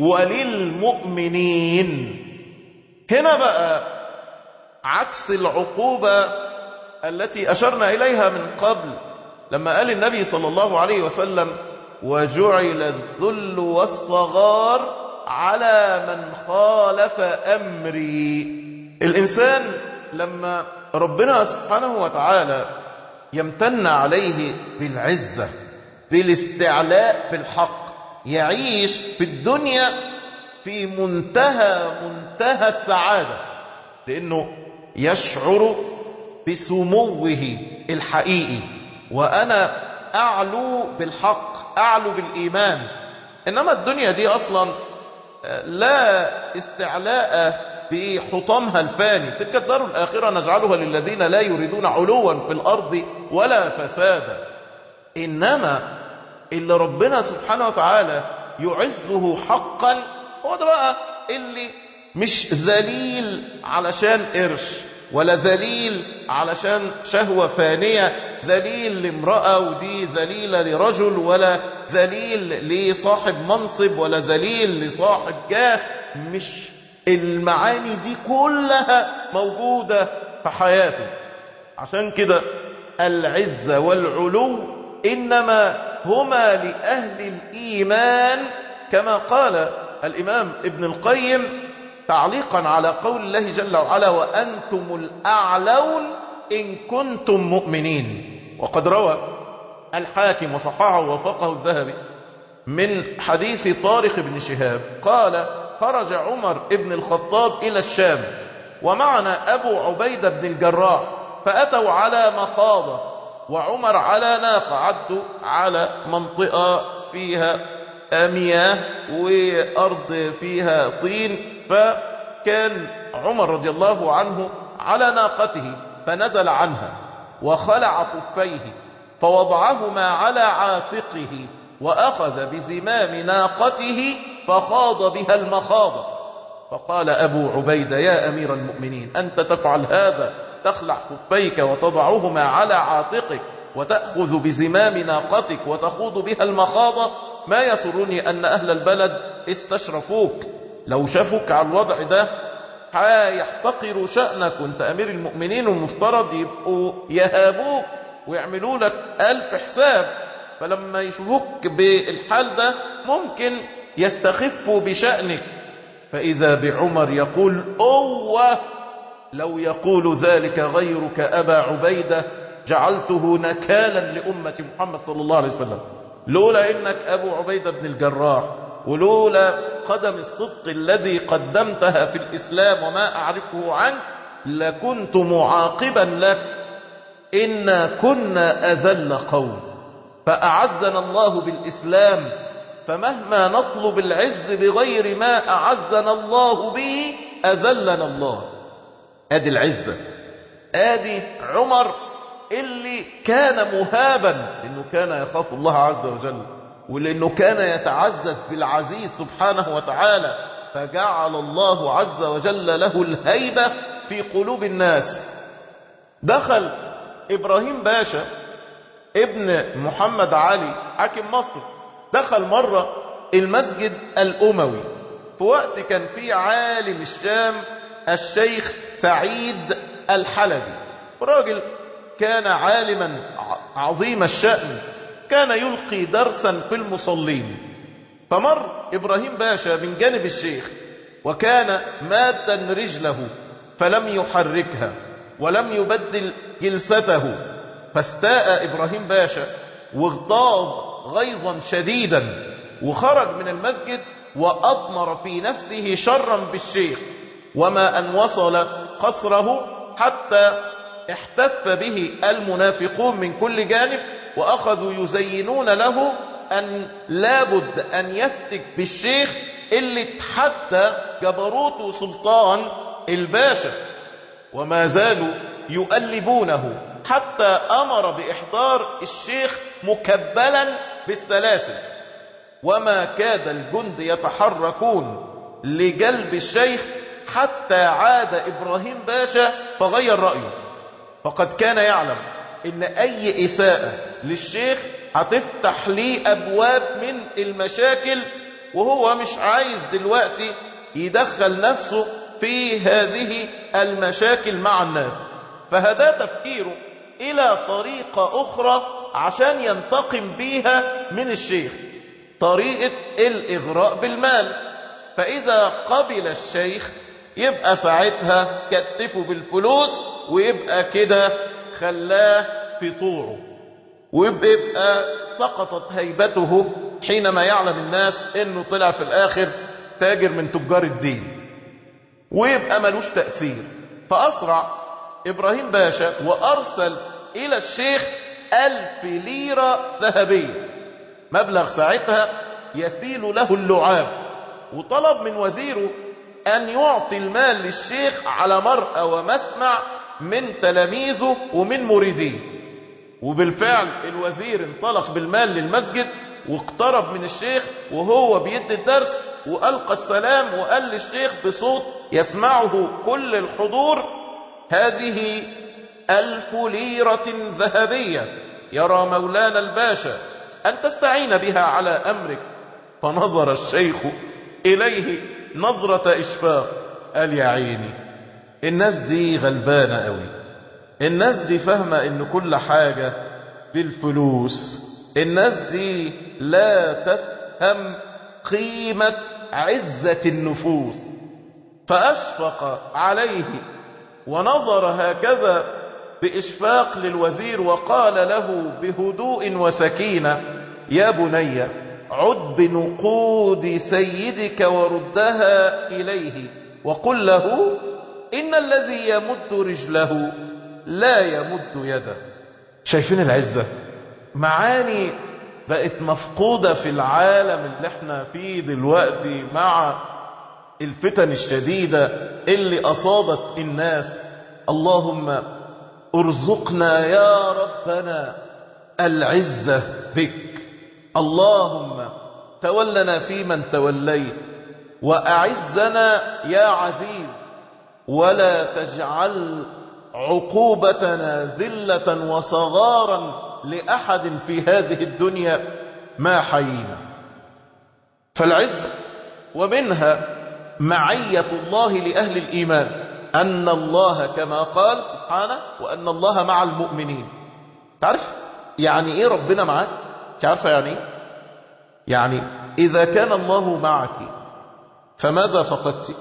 وللمؤمنين هنا بقى عكس العقوبة التي أشرنا إليها من قبل لما قال النبي صلى الله عليه وسلم وجعل الذل والصغار على من خالف أمري الإنسان لما ربنا سبحانه وتعالى يمتن عليه بالعزة بالاستعلاء بالحق يعيش في الدنيا في منتهى منتهى السعادة لأنه يشعر بسموه الحقيقي وأنا أعلو بالحق أعلو بالإيمان إنما الدنيا دي أصلا لا استعلاء بحطامها الفاني تلك الدار الآخرة نجعلها للذين لا يريدون علوا في الأرض ولا فسادا إنما اللي ربنا سبحانه وتعالى يعزه حقا هو ده بقى اللي مش ذليل علشان قرش ولا ذليل علشان شهوة فانية ذليل لامرأة ودي ذليلة لرجل ولا ذليل لصاحب منصب ولا ذليل لصاحب جاه مش المعاني دي كلها موجودة في حياته عشان كده العزة والعلو إنما هما لأهل الإيمان كما قال الإمام ابن القيم تعليقا على قول الله جل وعلا وأنتم الأعلون إن كنتم مؤمنين وقد روى الحاكم وصححه ووافقه الذهبي من حديث طارق بن شهاب قال خرج عمر ابن الخطاب إلى الشام ومعنا أبو عبيدة بن الجراح فأتوا على مخاضة وعمر على ناقة عدوا على منطقة فيها مياه وأرض فيها طين فكان عمر رضي الله عنه على ناقته فنزل عنها وخلع خفيه فوضعهما على عاتقه وأخذ بزمام ناقته فخاض بها المخاضة فقال أبو عبيدة يا أمير المؤمنين أنت تفعل هذا تخلع خفيك وتضعهما على عاتقك وتأخذ بزمام ناقتك وتخوض بها المخاضة ما يسرني أن أهل البلد استشرفوك لو شافوك على الوضع ده هيحتقروا شأنك وانت أمير المؤمنين والمفترض يبقوا يهابوك ويعملوا لك ألف حساب فلما يشوفوك بالحال ده ممكن يستخفوا بشأنك فإذا بعمر يقول أوه لو يقول ذلك غيرك أبا عبيدة جعلته نكالا لأمة محمد صلى الله عليه وسلم لولا إنك أبو عبيدة بن الجراح ولولا قدم الصدق الذي قدمتها في الإسلام وما أعرفه عنك لكنت معاقبا لك إنا كنا أذل قوم فأعزنا الله بالإسلام فمهما نطلب العز بغير ما أعزنا الله به أذلنا الله ادي العزة ادي عمر اللي كان مهابا لانه كان يخاف الله عز وجل ولانه كان يتعزز بالعزيز سبحانه وتعالى فجعل الله عز وجل له الهيبة في قلوب الناس دخل ابراهيم باشا ابن محمد علي حاكم مصر دخل مرة المسجد الأموي في وقت كان فيه عالم الشام الشيخ سعيد الحلبي راجل كان عالما عظيم الشأن كان يلقي درسا في المصلين فمر إبراهيم باشا من جانب الشيخ وكان مادا رجله فلم يحركها ولم يبدل جلسته فاستاء إبراهيم باشا واغتاظ غيظا شديدا وخرج من المسجد وأضمر في نفسه شرا بالشيخ وما أن وصل قصره حتى احتف به المنافقون من كل جانب وأخذوا يزينون له أن لابد أن يفتك بالشيخ اللي اتحدى جبروت وسلطان الباشا وما زالوا يؤلبونه حتى أمر بإحضار الشيخ مكبلا بالسلاسل وما كاد الجند يتحركون لجلب الشيخ حتى عاد إبراهيم باشا فغير رأيه فقد كان يعلم ان اي اساءة للشيخ هتفتح ليه ابواب من المشاكل وهو مش عايز دلوقتي يدخل نفسه في هذه المشاكل مع الناس فهذا تفكيره الى طريقة اخرى عشان ينتقم بيها من الشيخ طريقة الاغراء بالمال فاذا قبل الشيخ يبقى ساعتها كتفه بالفلوس ويبقى كده خلاه في طوعه ويبقى سقطت هيبته حينما يعلم الناس انه طلع في الاخر تاجر من تجار الدين ويبقى ملوش تأثير فأسرع إبراهيم باشا وأرسل إلى الشيخ ألف ليرة ذهبية مبلغ ساعتها يسيل له اللعاب وطلب من وزيره أن يعطي المال للشيخ على مرأى ومسمع من تلاميذه ومن مريديه وبالفعل الوزير انطلق بالمال للمسجد واقترب من الشيخ وهو بيدي الدرس وألقى السلام وقال للشيخ بصوت يسمعه كل الحضور هذه ألف ليرة ذهبية يرى مولانا الباشا أن تستعين بها على أمرك فنظر الشيخ إليه نظرة إشفاق قال يا عيني الناس دي غلبانة قوي الناس دي فاهمة ان كل حاجة بالفلوس الناس دي لا تفهم قيمة عزة النفوس فأشفق عليه ونظر هكذا بإشفاق للوزير وقال له بهدوء وسكينة يا بني عد بنقود سيدك وردها إليه وقل له إن الذي يمد رجله لا يمد يده شايفين العزة معاني بقت مفقودة في العالم اللي احنا فيه دلوقتي مع الفتن الشديدة اللي أصابت الناس اللهم ارزقنا يا ربنا العزة بك اللهم تولنا فيمن توليت وأعزنا يا عزيز ولا تجعل عقوبتنا ذلة وصغارا لأحد في هذه الدنيا ما حيينا فالعزة ومنها معية الله لأهل الإيمان أن الله كما قال سبحانه وأن الله مع المؤمنين تعرف يعني إيه ربنا معك تعرف يعني إيه يعني إذا كان الله معك فماذا فقدت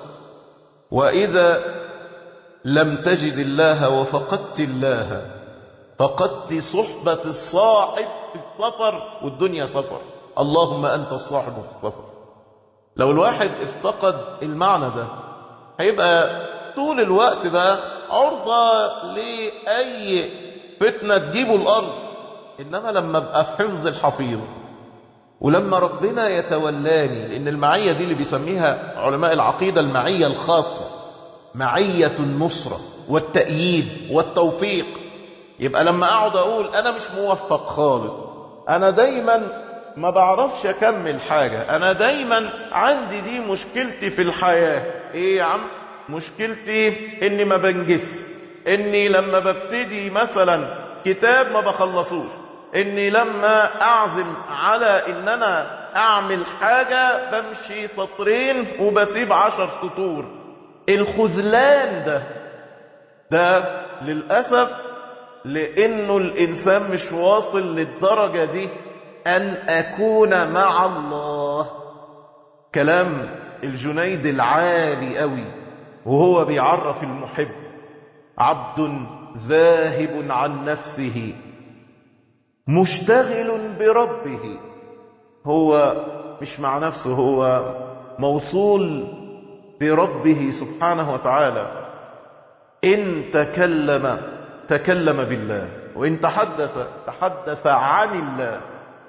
وإذا لم تجد الله وفقدت الله فقدت صحبة الصاحب في السفر والدنيا سفر اللهم أنت الصاحب في السفر لو الواحد افتقد المعنى ده هيبقى طول الوقت ده عرضة لأي فتنة تجيبه الأرض إنما لما ابقى في حفظ الحفيظ ولما ربنا يتولاني لأن المعية دي اللي بيسميها علماء العقيدة المعية الخاصة معية النصرة والتأييد والتوفيق يبقى لما أقعد أقول أنا مش موفق خالص أنا دايما ما بعرفش أكمل حاجة أنا دايما عندي دي مشكلتي في الحياة إيه يا عم مشكلتي إني ما بنجس إني لما ببتدي مثلا كتاب ما بخلصوش إني لما أعزم على إن أنا أعمل حاجة بمشي سطرين وبسيب عشر سطور الخذلان ده ده للأسف لأنه الإنسان مش واصل للدرجة دي أن أكون مع الله كلام الجنيد العالي قوي وهو بيعرف المحب عبد ذاهب عن نفسه مشتغل بربه هو مش مع نفسه هو موصول بربه سبحانه وتعالى إن تكلم تكلم بالله وإن تحدث تحدث عن الله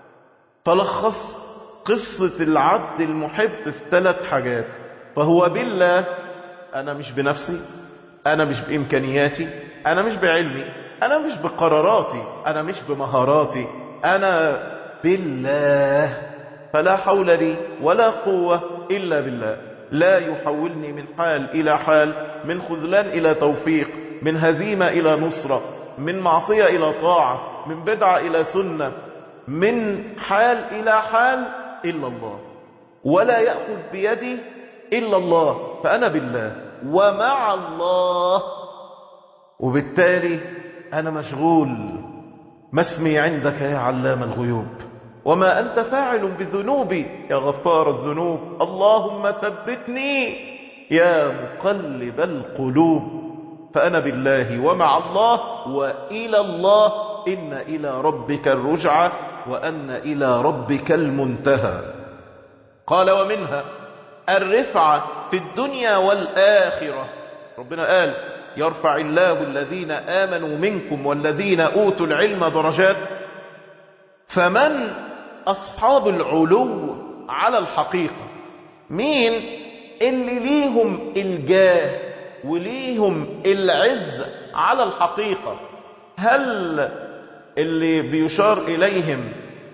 تلخص قصة العبد المحب في ثلاث حاجات فهو بالله أنا مش بنفسي أنا مش بإمكانياتي أنا مش بعلمي أنا مش بقراراتي أنا مش بمهاراتي أنا بالله فلا حول لي ولا قوة إلا بالله لا يحولني من حال إلى حال من خذلان إلى توفيق من هزيمة إلى نصرة من معصية إلى طاعة من بدعة إلى سنة من حال إلى حال إلا الله ولا يأخذ بيدي إلا الله فأنا بالله ومع الله وبالتالي أنا مشغول ما اسمي عندك يا علام الغيوب وما أنت فاعل بذنوبي يا غفار الذنوب اللهم ثبتني يا مقلب القلوب فأنا بالله ومع الله وإلى الله إن إلى ربك الرجعة وأن إلى ربك المنتهى قال ومنها الرفعة في الدنيا والآخرة ربنا قال يرفع الله الذين آمنوا منكم والذين أوتوا العلم درجات فمن أصحاب العلو على الحقيقة مين اللي ليهم الجاه وليهم العز على الحقيقة هل اللي بيشار إليهم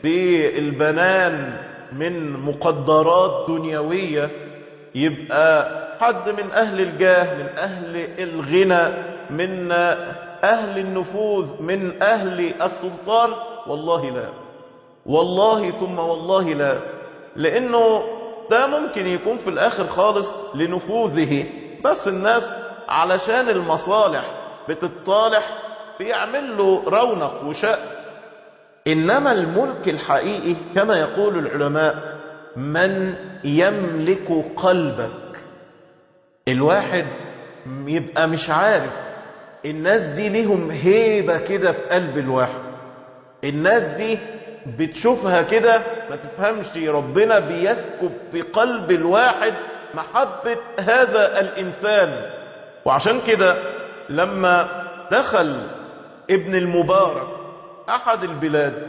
بالبنان من مقدرات دنيوية يبقى حد من أهل الجاه من أهل الغنى من أهل النفوذ من أهل السلطان والله لا والله ثم والله لا لأنه ده ممكن يكون في الآخر خالص لنفوذه بس الناس علشان المصالح بتتصالح بيعمل له رونق وشأن إنما الملك الحقيقي كما يقول العلماء من يملك قلبك الواحد يبقى مش عارف الناس دي ليهم هيبة كده في قلب الواحد الناس دي بتشوفها كده ما تفهمش ربنا بيسكب في قلب الواحد محبة هذا الإنسان وعشان كده لما دخل ابن المبارك أحد البلاد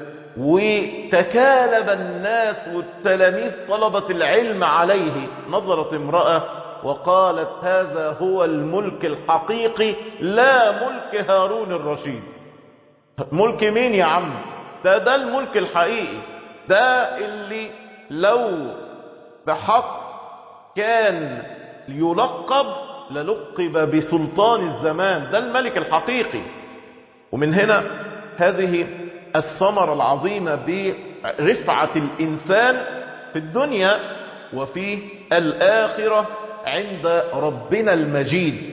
وتكالب الناس والتلاميذ طلبة العلم عليه نظرت امرأة وقالت هذا هو الملك الحقيقي لا ملك هارون الرشيد ملك مين يا عم ده ده الملك الحقيقي ده اللي لو بحق كان يلقب للقب بسلطان الزمان ده الملك الحقيقي ومن هنا هذه الثمرة العظيمة برفعة الإنسان في الدنيا وفي الآخرة عند ربنا المجيد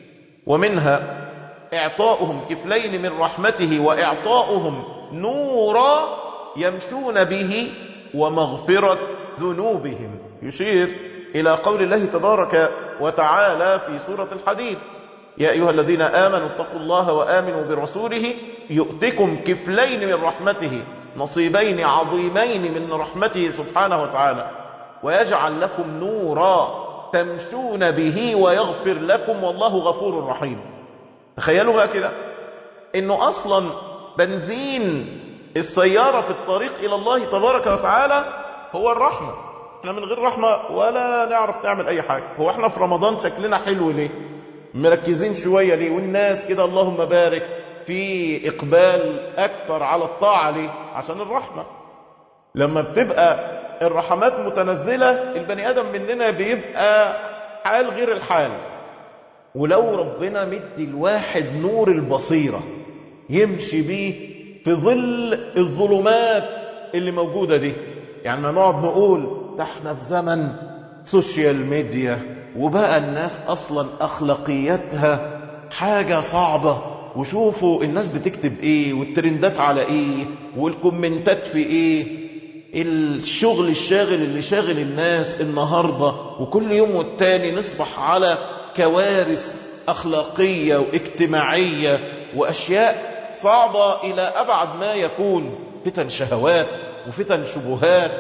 ومنها إعطاؤهم كفلين من رحمته وإعطاؤهم نورا يمشون به ومغفرة ذنوبهم يشير إلى قول الله تبارك وتعالى في سورة الحديد يا أيها الذين آمنوا اتقوا الله وآمنوا برسوله يؤتكم كفلين من رحمته نصيبين عظيمين من رحمته سبحانه وتعالى ويجعل لكم نورا تمشون به ويغفر لكم والله غفور رحيم تخيلوا بقى كده انه اصلا بنزين السيارة في الطريق الى الله تبارك وتعالى هو الرحمة احنا من غير رحمة ولا نعرف نعمل اي حاجة هو احنا في رمضان شكلنا حلو ليه مركزين شوية ليه والناس كده اللهم بارك في اقبال اكثر على الطاعة ليه عشان الرحمة لما بتبقى الرحمات متنزلة البني ادم مننا بيبقى حال غير الحال ولو ربنا مدي الواحد نور البصيرة يمشي بيه في ظل الظلمات اللي موجودة دي يعني ما نقعد نقول ده احنا في زمن سوشيال ميديا وبقى الناس اصلا اخلاقياتها حاجة صعبة وشوفوا الناس بتكتب ايه والترندات على ايه والكومنتات في ايه الشغل الشاغل اللي شاغل الناس النهاردة وكل يوم والتاني نصبح على كوارث أخلاقية واجتماعية وأشياء صعبة إلى أبعد ما يكون فتن شهوات وفتن شبهات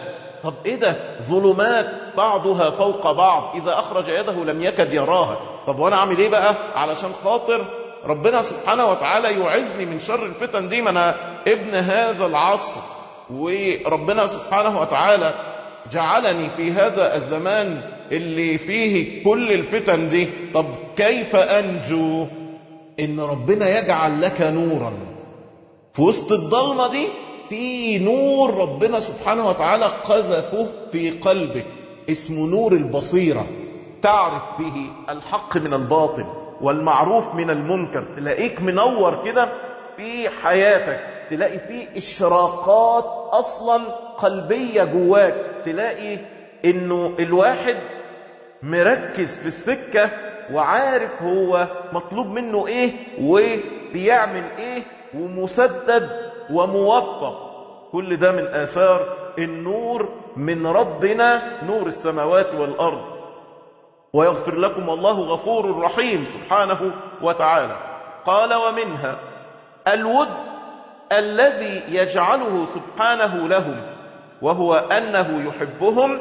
طب ايه ده ظلمات بعضها فوق بعض اذا اخرج يده لم يكد يراها طب وانا اعمل ايه بقى علشان خاطر ربنا سبحانه وتعالى يعزني من شر الفتن دي ما انا ابن هذا العصر وربنا سبحانه وتعالى جعلني في هذا الزمان اللي فيه كل الفتن دي طب كيف انجو ان ربنا يجعل لك نورا في وسط الضلمة دي في نور ربنا سبحانه وتعالى قذفه في قلبك اسمه نور البصيرة تعرف به الحق من الباطل والمعروف من المنكر تلاقيك منور كده في حياتك تلاقي فيه اشراقات اصلا قلبية جواك تلاقي انه الواحد مركز في السكة وعارف هو مطلوب منه ايه وبيعمل ايه ومسدد وموفق كل ده من آثار النور من ربنا نور السماوات والأرض ويغفر لكم الله غفور رحيم سبحانه وتعالى قال ومنها الود الذي يجعله سبحانه لهم وهو أنه يحبهم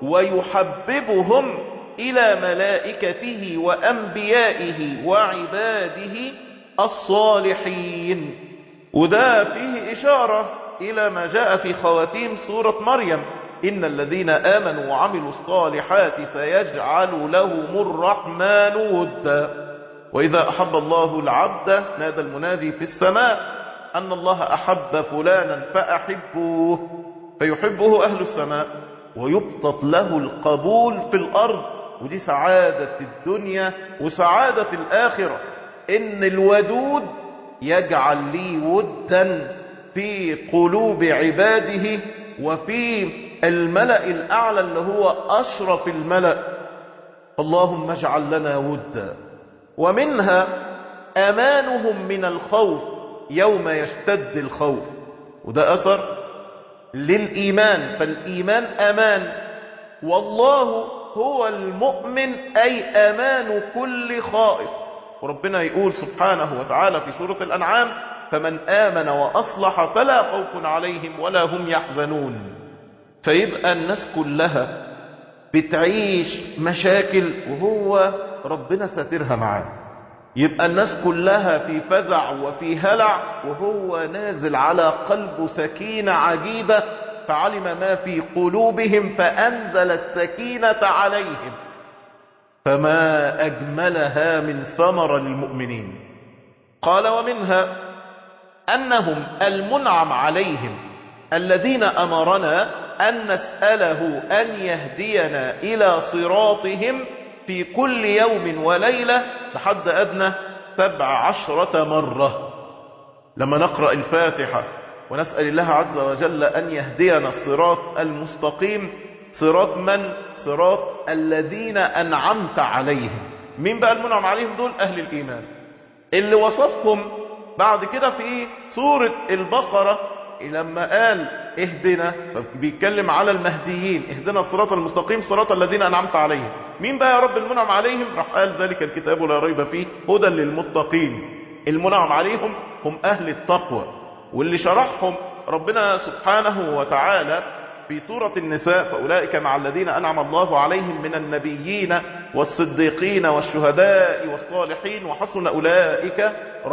ويحببهم إلى ملائكته وأنبيائه وعباده الصالحين وده فيه إشارة إلى ما جاء في خواتيم سورة مريم إن الذين آمنوا وعملوا الصالحات سيجعل لهم الرحمن ودا وإذا أحب الله العبد نادى المنادي في السماء أن الله أحب فلانا فأحبوه فيحبه أهل السماء ويبسط له القبول في الأرض ودي سعادة الدنيا وسعادة الآخرة إن الودود يجعل لي ودا في قلوب عباده وفي الملأ الأعلى اللي هو أشرف الملأ اللهم اجعل لنا ودا ومنها أمانهم من الخوف يوم يشتد الخوف وده أثر للإيمان فالإيمان أمان والله هو المؤمن أي أمان كل خائف وربنا يقول سبحانه وتعالى في سورة الأنعام فمن آمن وأصلح فلا خوف عليهم ولا هم يحزنون فيبقى الناس كلها بتعيش مشاكل وهو ربنا ساترها معاه يبقى الناس كلها في فزع وفي هلع وهو نازل على قلبه سكينة عجيبة فعلم ما في قلوبهم فأنزل السكينة عليهم فما أجملها من ثمر للمؤمنين قال ومنها أنهم المنعم عليهم الذين أمرنا أن نسأله أن يهدينا إلى صراطهم في كل يوم وليلة لحد أدنى سبع عشرة مرة لما نقرأ الفاتحة ونسأل الله عز وجل أن يهدينا الصراط المستقيم صراط من؟ صراط الذين أنعمت عليهم مين بقى المنعم عليهم دول؟ أهل الإيمان اللي وصفهم بعد كده في سورة البقرة لما قال اهدنا بيتكلم على المهديين اهدنا الصراط المستقيم صراط الذين أنعمت عليهم مين بقى يا رب المنعم عليهم راح قال ذلك الكتاب لا ريب فيه هدى للمتقين المنعم عليهم هم أهل التقوى واللي شرحهم ربنا سبحانه وتعالى في سورة النساء فأولئك مع الذين أنعم الله عليهم من النبيين والصديقين والشهداء والصالحين وحسن أولئك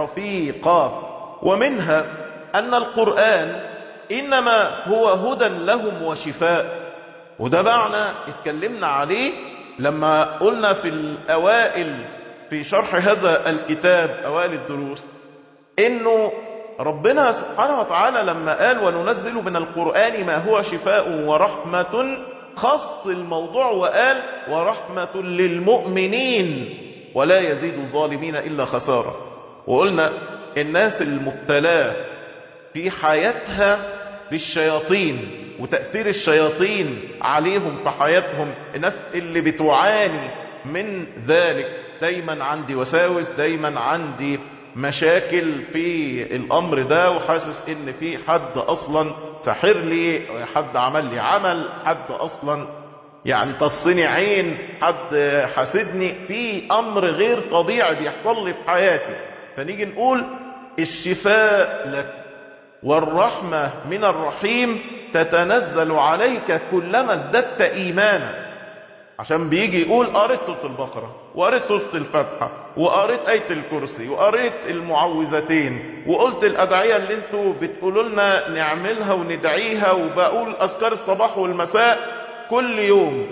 رفيقا ومنها أن القرآن إنما هو هدى لهم وشفاء وده معنى اتكلمنا عليه لما قلنا في الأوائل في شرح هذا الكتاب أوائل الدروس إنه ربنا سبحانه وتعالى لما قال وننزل من القرآن ما هو شفاء ورحمة خص الموضوع وقال ورحمة للمؤمنين ولا يزيد الظالمين إلا خسارة وقلنا الناس المبتلاة في حياتها بالشياطين وتأثير الشياطين عليهم في حياتهم الناس اللي بتعاني من ذلك دايما عندي وساوس دايما عندي مشاكل في الامر ده وحاسس ان في حد اصلا ساحر لي حد عمل لي عمل حد اصلا يعني تصني عين حد حاسدني في امر غير طبيعي بيحصل لي في حياتي فنيجي نقول الشفاء لك والرحمة من الرحيم تتنزل عليك كلما ازددت إيمانا عشان بيجي يقول قريت سورة البقرة وقريت سورة الفاتحة وقريت آية الكرسي وقريت المعوذتين وقلت الأدعية اللي انتوا بتقولوا لنا نعملها وندعيها وبقول أذكار الصباح والمساء كل يوم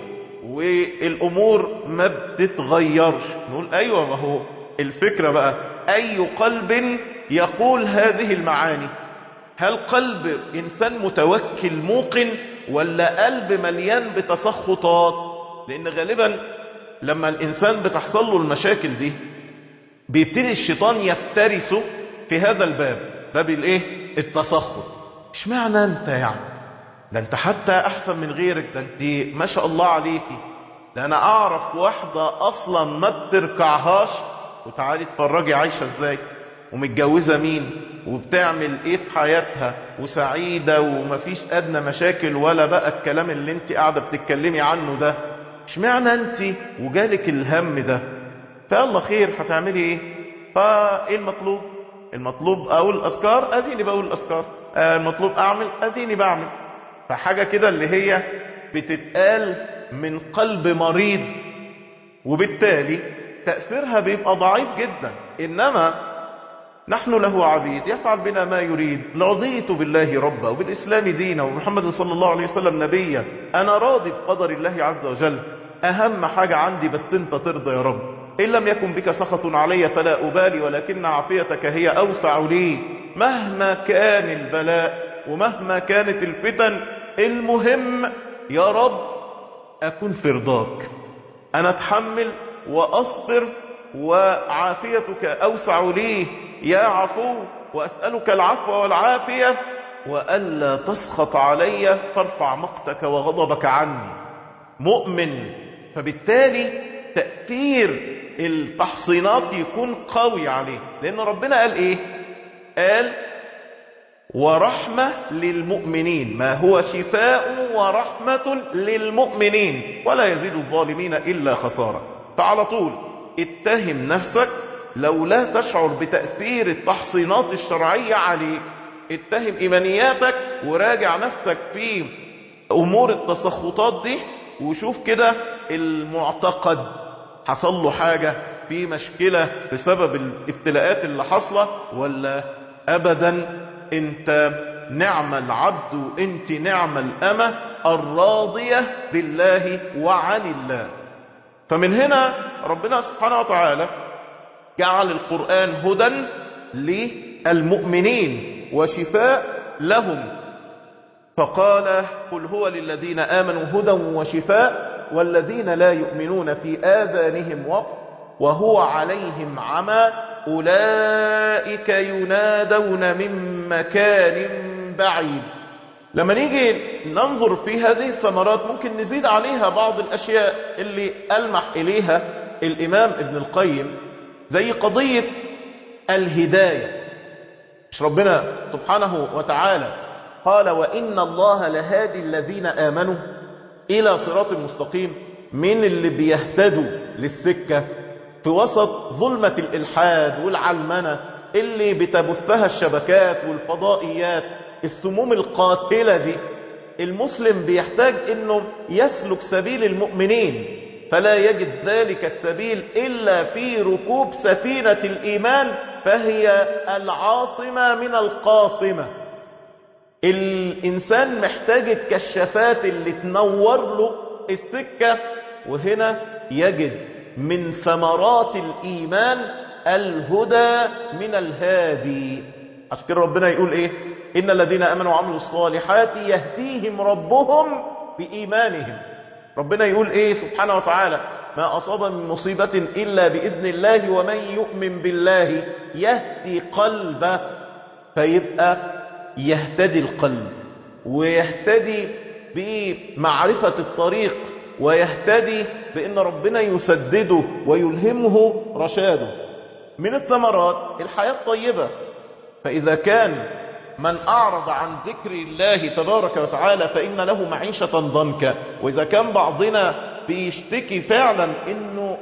والأمور ما بتتغيرش نقول أيوة ما هو الفكرة بقى أي قلب يقول هذه المعاني هل قلب إنسان متوكل موقن ولا قلب مليان بتسخطات لأن غالبا لما الإنسان بتحصل له المشاكل دي بيبتدي الشيطان يفترسه في هذا الباب باب الايه التسخط اشمعنى انت يعني ده انت حتى احسن من غيرك ده انت ما شاء الله عليكي ده انا اعرف واحدة اصلا ما بتركعهاش وتعالي اتفرجي عايشة ازاي ومتجوزة مين وبتعمل ايه في حياتها وسعيدة ومفيش ادنى مشاكل ولا بقى الكلام اللي انت قاعدة بتتكلمي عنه ده اشمعنى انت وجالك الهم ده فالله خير هتعملي ايه فايه المطلوب المطلوب اقول اذكار اديني بقول الاذكار المطلوب اعمل اديني بعمل فحاجة كده اللي هي بتتقال من قلب مريض وبالتالي تأثيرها بيبقى ضعيف جدا إنما نحن له عبيد يفعل بنا ما يريد رضيت بالله ربا وبالإسلام دينا ومحمد صلى الله عليه وسلم نبيا أنا راضي بقدر الله عز وجل أهم حاجة عندي بس أنت ترضى يا رب إن لم يكن بك سخط علي فلا أبالي ولكن عافيتك هي أوسع لي مهما كان البلاء ومهما كانت الفتن المهم يا رب أكون في رضاك أنا أتحمل وأصبر وعافيتك أوسع لي يا عفو وأسألك العفو والعافية وألا تسخط علي فارفع مقتك وغضبك عني مؤمن فبالتالي تأثير التحصينات يكون قوي عليه لأن ربنا قال إيه قال ورحمة للمؤمنين ما هو شفاء ورحمة للمؤمنين ولا يزيد الظالمين إلا خسارة فعلى طول اتهم نفسك لو لا تشعر بتأثير التحصينات الشرعية عليك اتهم إيمانياتك وراجع نفسك في أمور التسخطات دي وشوف كده المعتقد حصل له حاجة في مشكلة بسبب الابتلاءات اللي حصلة ولا أبدا انت نعم العبد وانت نعم الأمة الراضية بالله وعن الله فمن هنا ربنا سبحانه وتعالى جعل القرآن هدى للمؤمنين وشفاء لهم فقال قل هو للذين آمنوا هدى وشفاء والذين لا يؤمنون في آذانهم وقت وهو عليهم عمى أولئك ينادون من مكان بعيد لما نيجي ننظر في هذه الثمرات ممكن نزيد عليها بعض الأشياء اللي ألمح إليها الإمام ابن القيم زي قضية الهداية مش ربنا سبحانه وتعالى قال وإن الله لهادي الذين آمنوا إلى صراط مستقيم من اللي بيهتدوا للسكة في وسط ظلمة الإلحاد والعلمنة اللي بتبثها الشبكات والفضائيات السموم القاتلة دي المسلم بيحتاج انه يسلك سبيل المؤمنين فلا يجد ذلك السبيل إلا في ركوب سفينة الإيمان فهي العاصمة من القاصمة الإنسان محتاج الكشافات اللي تنور له السكة وهنا يجد من ثمرات الإيمان الهدى من الهادي عشان كده ربنا يقول إيه إن الذين أمنوا وعملوا الصالحات يهديهم ربهم بإيمانهم ربنا يقول إيه سبحانه وتعالى ما أصاب من مصيبة إلا بإذن الله ومن يؤمن بالله يهدي قلبه فيبقى يهتدي القلب ويهتدي بمعرفة الطريق ويهتدي بأن ربنا يسدده ويلهمه رشاده من الثمرات الحياة الطيبة فإذا كان من أعرض عن ذكر الله تبارك وتعالى فإن له معيشة ضنكا وإذا كان بعضنا بيشتكي فعلا إنه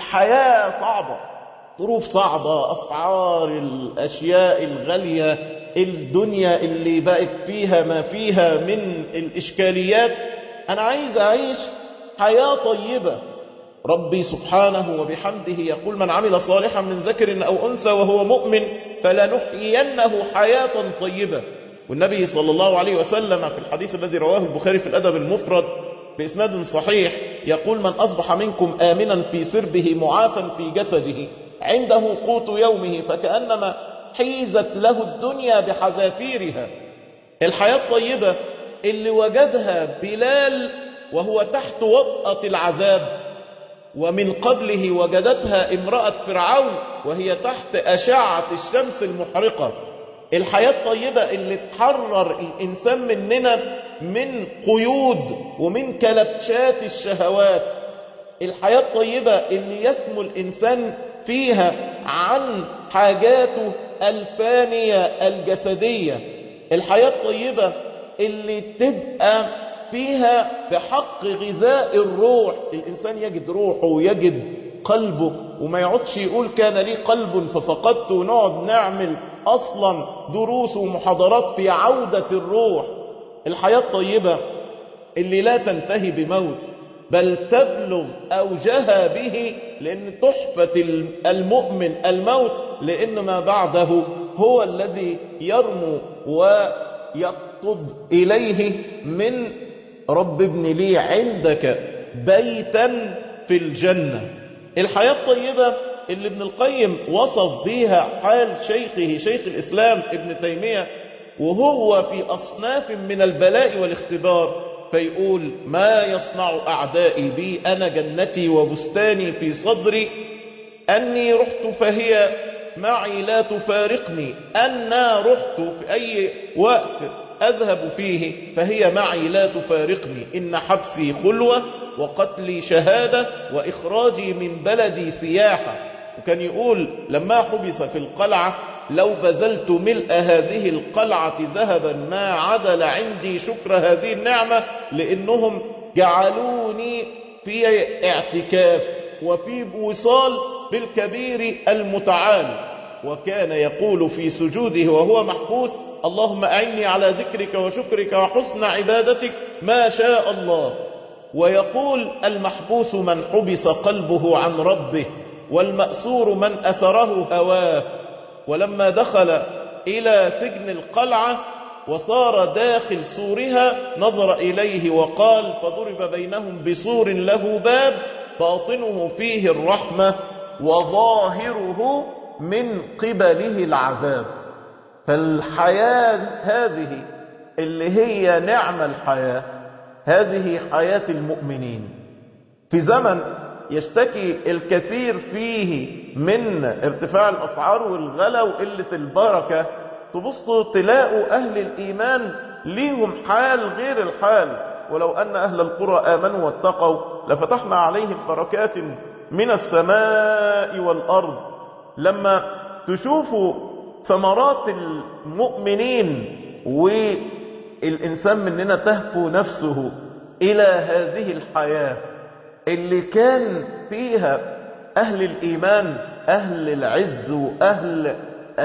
الحياة صعبة ظروف صعبة أسعار الأشياء الغالية الدنيا اللي بقت فيها ما فيها من الإشكاليات أنا عايز أعيش حياة طيبة ربي سبحانه وبحمده يقول من عمل صالحا من ذكر أو أنثى وهو مؤمن فلنحيينه حياة طيبة والنبي صلى الله عليه وسلم في الحديث الذي رواه البخاري في الأدب المفرد بإسناد صحيح يقول من أصبح منكم آمنا في سربه معافا في جسده عنده قوت يومه فكأنما حيزت له الدنيا بحذافيرها الحياة الطيبة اللي وجدها بلال وهو تحت وطأة العذاب ومن قبله وجدتها امرأة فرعون وهي تحت أشعة الشمس المحرقة الحياة الطيبة اللي تحرر الإنسان مننا من قيود ومن كلبشات الشهوات الحياة الطيبة اللي يسمو الإنسان فيها عن حاجاته الفانية الجسدية الحياة الطيبة اللي تبقى فيها بحق غذاء الروح الإنسان يجد روحه ويجد قلبه وما يقعدش يقول كان لي قلب ففقدت ونقعد نعمل أصلا دروس ومحاضرات في عودة الروح الحياة الطيبة اللي لا تنتهي بموت بل تبلغ أوجها به لأن تحفة المؤمن الموت لأن ما بعده هو الذي يرمو ويقصد إليه من رب ابن لي عندك بيتا في الجنة الحياة الطيبة اللي ابن القيم وصف بها حال شيخه شيخ الإسلام ابن تيمية وهو في أصناف من البلاء والاختبار فيقول ما يصنع أعدائي بي أنا جنتي وبستاني في صدري أني رحت فهي معي لا تفارقني أنا رحت في أي وقت أذهب فيه فهي معي لا تفارقني إن حبسي خلوة وقتلي شهادة وإخراجي من بلدي سياحة وكان يقول لما حبس في القلعة لو بذلت ملء هذه القلعة ذهبا ما عدل عندي شكر هذه النعمة لأنهم جعلوني في اعتكاف وفي وصال بالكبير المتعال وكان يقول في سجوده وهو محبوس اللهم أعني على ذكرك وشكرك وحسن عبادتك ما شاء الله ويقول المحبوس من حبس قلبه عن ربه والمأسور من أسره هواه ولما دخل إلى سجن القلعة وصار داخل سورها نظر إليه وقال فضرب بينهم بسور له باب باطنه فيه الرحمة وظاهره من قبله العذاب فالحياة هذه اللي هي نعم الحياة هذه حياة المؤمنين في زمن يشتكي الكثير فيه من ارتفاع الأسعار والغلا وقلة البركة تبصوا تلاقوا أهل الإيمان ليهم حال غير الحال ولو أن أهل القرى آمنوا واتقوا لفتحنا عليهم بركات من السماء والأرض لما تشوفوا ثمرات المؤمنين والإنسان مننا تهفو نفسه إلى هذه الحياة اللي كان فيها أهل الإيمان أهل العز وأهل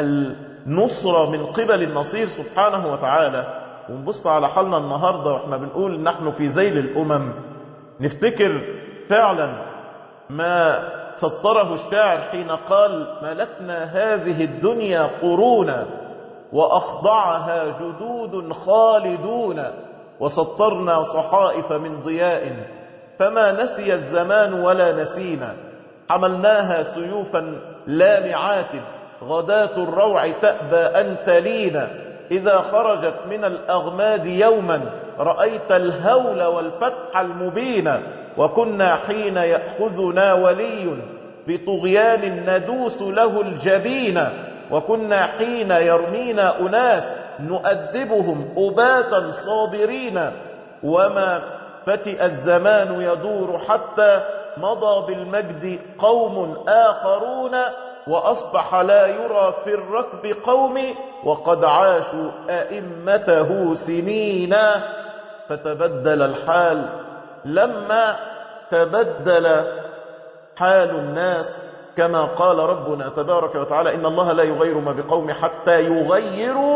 النصرة من قبل النصير سبحانه وتعالى ونبص على حالنا النهاردة وإحنا بنقول نحن في ذيل الأمم نفتكر فعلا ما سطره الشاعر حين قال ملكنا هذه الدنيا قرونا وأخضعها جدود خالدون وسطرنا صحائف من ضياء فما نسي الزمان ولا نسينا حملناها سيوفا لامعات غداة الروع تأبى أن تلينا إذا خرجت من الأغماد يوما رأيت الهول والفتح المبين وكنا حين يأخذنا ولي بطغيان ندوس له الجبين وكنا حين يرمينا أناس نؤدبهم أباتا صابرين وما فتئ الزمان يدور حتى مضى بالمجد قوم آخرون وأصبح لا يرى في الركب قوم وقد عاشوا أئمته سنين فتبدل الحال لما تبدل حال الناس كما قال ربنا تبارك وتعالى إن الله لا يغير ما بقوم حتى يغيروا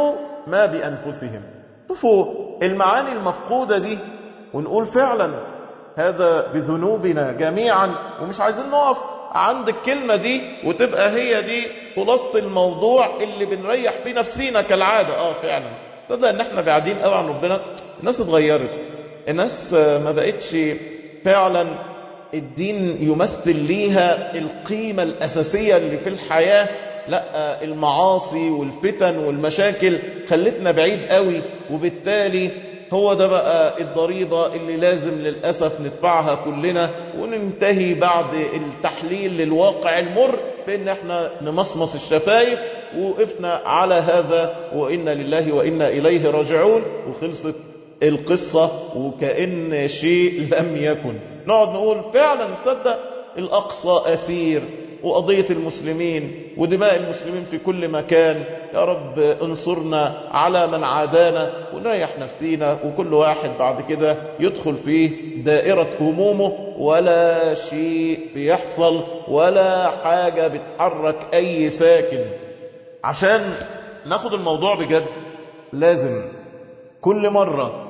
ما بأنفسهم شوفوا المعاني المفقودة دي ونقول فعلا هذا بذنوبنا جميعا ومش عايزين نقف عند الكلمة دي وتبقى هي دي خلاصة الموضوع اللي بنريح فيه نفسينا كالعادة اه فعلا تصدق ان احنا بعيدين قوي عن ربنا الناس اتغيرت الناس ما بقتش فعلا الدين يمثل ليها القيمة الأساسية اللي في الحياة لا المعاصي والفتن والمشاكل خلتنا بعيد قوي وبالتالي هو ده بقى الضريبة اللي لازم للأسف ندفعها كلنا وننتهي بعد التحليل للواقع المر بأن احنا نمصمص الشفايف وقفنا على هذا وإنا لله وإنا إليه راجعون وخلصت القصة وكأن شيء لم يكن نقعد نقول فعلا نصدق الأقصى أسير وقضية المسلمين ودماء المسلمين في كل مكان يا رب انصرنا على من عادانا ونريح نفسينا وكل واحد بعد كده يدخل في دائرة همومه ولا شيء بيحصل ولا حاجة بتحرك أي ساكن عشان ناخد الموضوع بجد لازم كل مرة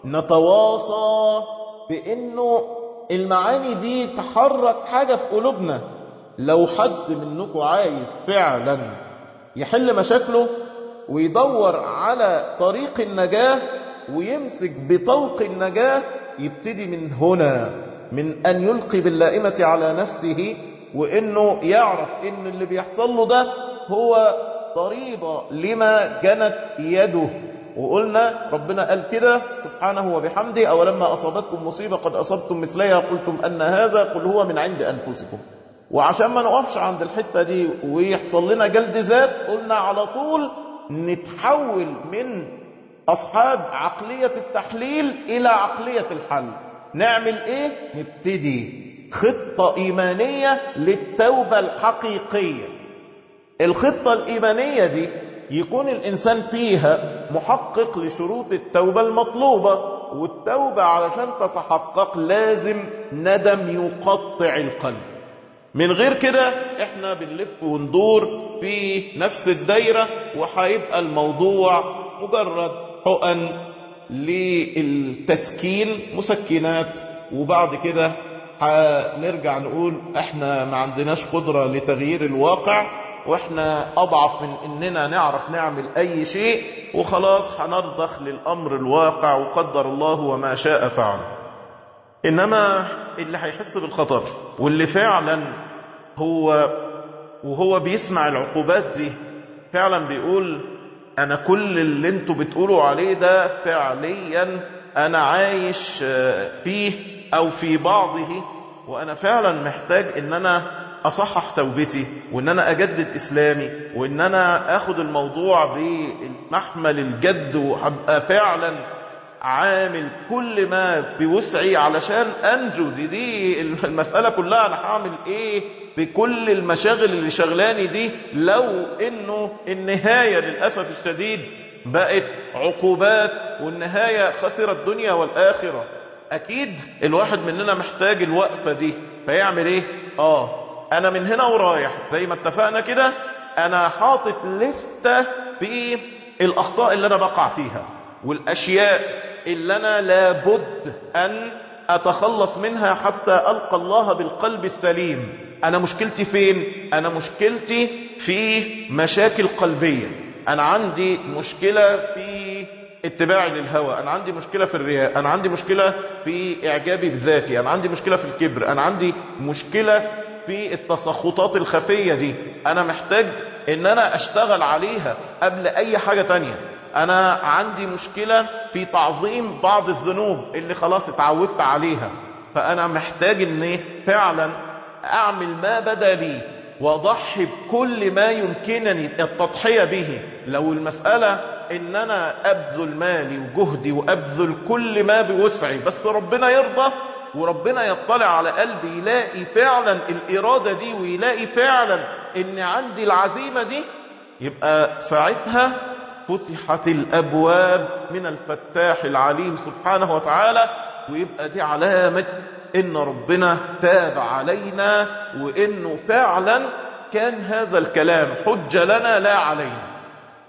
نتواصى بأنه المعاني دي تحرك حاجة في قلوبنا لو حد منكم عايز فعلا يحل مشاكله ويدور على طريق النجاة ويمسك بطوق النجاة يبتدي من هنا من أن يلقي باللائمة على نفسه وإنه يعرف إن اللي بيحصل له ده هو ضريبة لما جنت يده وقلنا ربنا قال كده سبحانه وبحمده أولما أصابتكم مصيبة قد أصبتم مثليها قلتم أن هذا قل هو من عند أنفسكم وعشان ما نقفش عند الحتة دي ويحصل لنا جلد ذات قلنا على طول نتحول من أصحاب عقلية التحليل إلى عقلية الحل نعمل إيه؟ نبتدي خطة إيمانية للتوبة الحقيقية الخطة الإيمانية دي يكون الإنسان فيها محقق لشروط التوبة المطلوبة والتوبة علشان تتحقق لازم ندم يقطع القلب من غير كده احنا بنلف وندور في نفس الدايرة وهيبقى الموضوع مجرد حقن للتسكين مسكنات وبعد كده هنرجع نقول احنا ما عندناش قدرة لتغيير الواقع واحنا اضعف من اننا نعرف نعمل اي شيء وخلاص هنرضخ للامر الواقع وقدر الله وما شاء فعل انما اللي هيحس بالخطر واللي فعلا هو وهو بيسمع العقوبات دي فعلا بيقول انا كل اللي انتوا بتقولوا عليه ده فعليا انا عايش فيه او في بعضه وانا فعلا محتاج ان انا اصحح توبتي وان انا اجدد اسلامي وان انا اخد الموضوع بمحمل الجد وابقى فعلا عامل كل ما بوسعي علشان انجو دي دي المسألة كلها انا هعمل ايه بكل المشاغل اللي شغلاني دي لو انه النهاية للأسف الشديد بقت عقوبات والنهاية خسر الدنيا والآخرة اكيد الواحد مننا محتاج الوقفة دي فيعمل ايه اه انا من هنا ورايح زي ما اتفقنا كده انا حاطط لستة بالاخطاء اللي انا بقع فيها والاشياء اللي انا لابد ان اتخلص منها حتى القى الله بالقلب السليم انا مشكلتي فين انا مشكلتي في مشاكل قلبية انا عندي مشكلة في اتباعي للهوى انا عندي مشكلة في الرياء انا عندي مشكلة في اعجابي بذاتي انا عندي مشكلة في الكبر انا عندي مشكلة في التسخطات الخفية دي انا محتاج ان انا اشتغل عليها قبل اي حاجة تانية انا عندي مشكلة في تعظيم بعض الذنوب اللي خلاص اتعودت عليها فانا محتاج ان فعلا اعمل ما بدا لي واضحي بكل ما يمكنني التضحية به لو المسألة ان انا ابذل مالي وجهدي وابذل كل ما بوسعي بس ربنا يرضى وربنا يطلع على قلبي يلاقي فعلا الارادة دي ويلاقي فعلا ان عندي العزيمة دي يبقى ساعتها فتحت الابواب من الفتاح العليم سبحانه وتعالى ويبقى دي علامة ان ربنا تاب علينا وانه فعلا كان هذا الكلام حجة لنا لا علينا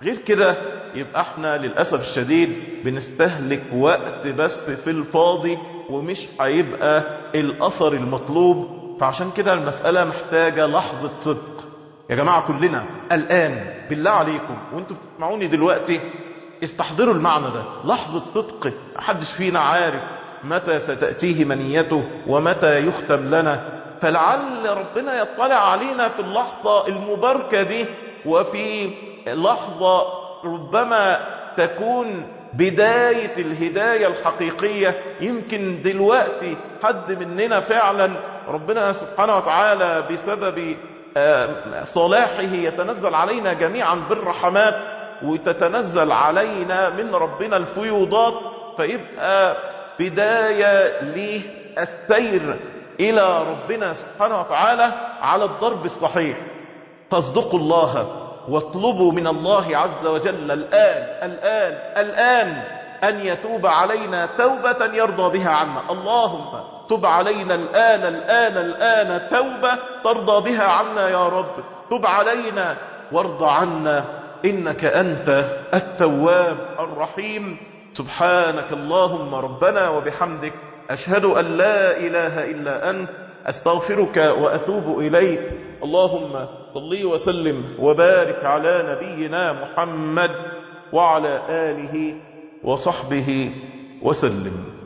غير كده يبقى احنا للأسف الشديد بنستهلك وقت بس في الفاضي ومش هيبقى الأثر المطلوب فعشان كده المسألة محتاجة لحظة صدق يا جماعة كلنا الآن بالله عليكم وانتوا بتسمعوني دلوقتي استحضروا المعنى ده لحظة صدق محدش فينا عارف متى ستأتيه منيته ومتى يختم لنا فلعل ربنا يطلع علينا في اللحظة المباركة دي وفي لحظة ربما تكون بداية الهداية الحقيقية يمكن دلوقتي حد مننا فعلا ربنا سبحانه وتعالى بسبب صلاحه يتنزل علينا جميعا بالرحمات وتتنزل علينا من ربنا الفيوضات فيبقى بداية للسير إلى ربنا سبحانه وتعالى على الضرب الصحيح فاصدقوا الله واطلبوا من الله عز وجل الآن الآن الآن أن يتوب علينا توبة يرضى بها عنا اللهم تب علينا الآن الآن الآن توبة ترضى بها عنا يا رب تب علينا وارضى عنا إنك أنت التواب الرحيم سبحانك اللهم ربنا وبحمدك أشهد أن لا إله إلا أنت أستغفرك وأتوب إليك اللهم صلي وسلم وبارك على نبينا محمد وعلى آله وصحبه وسلم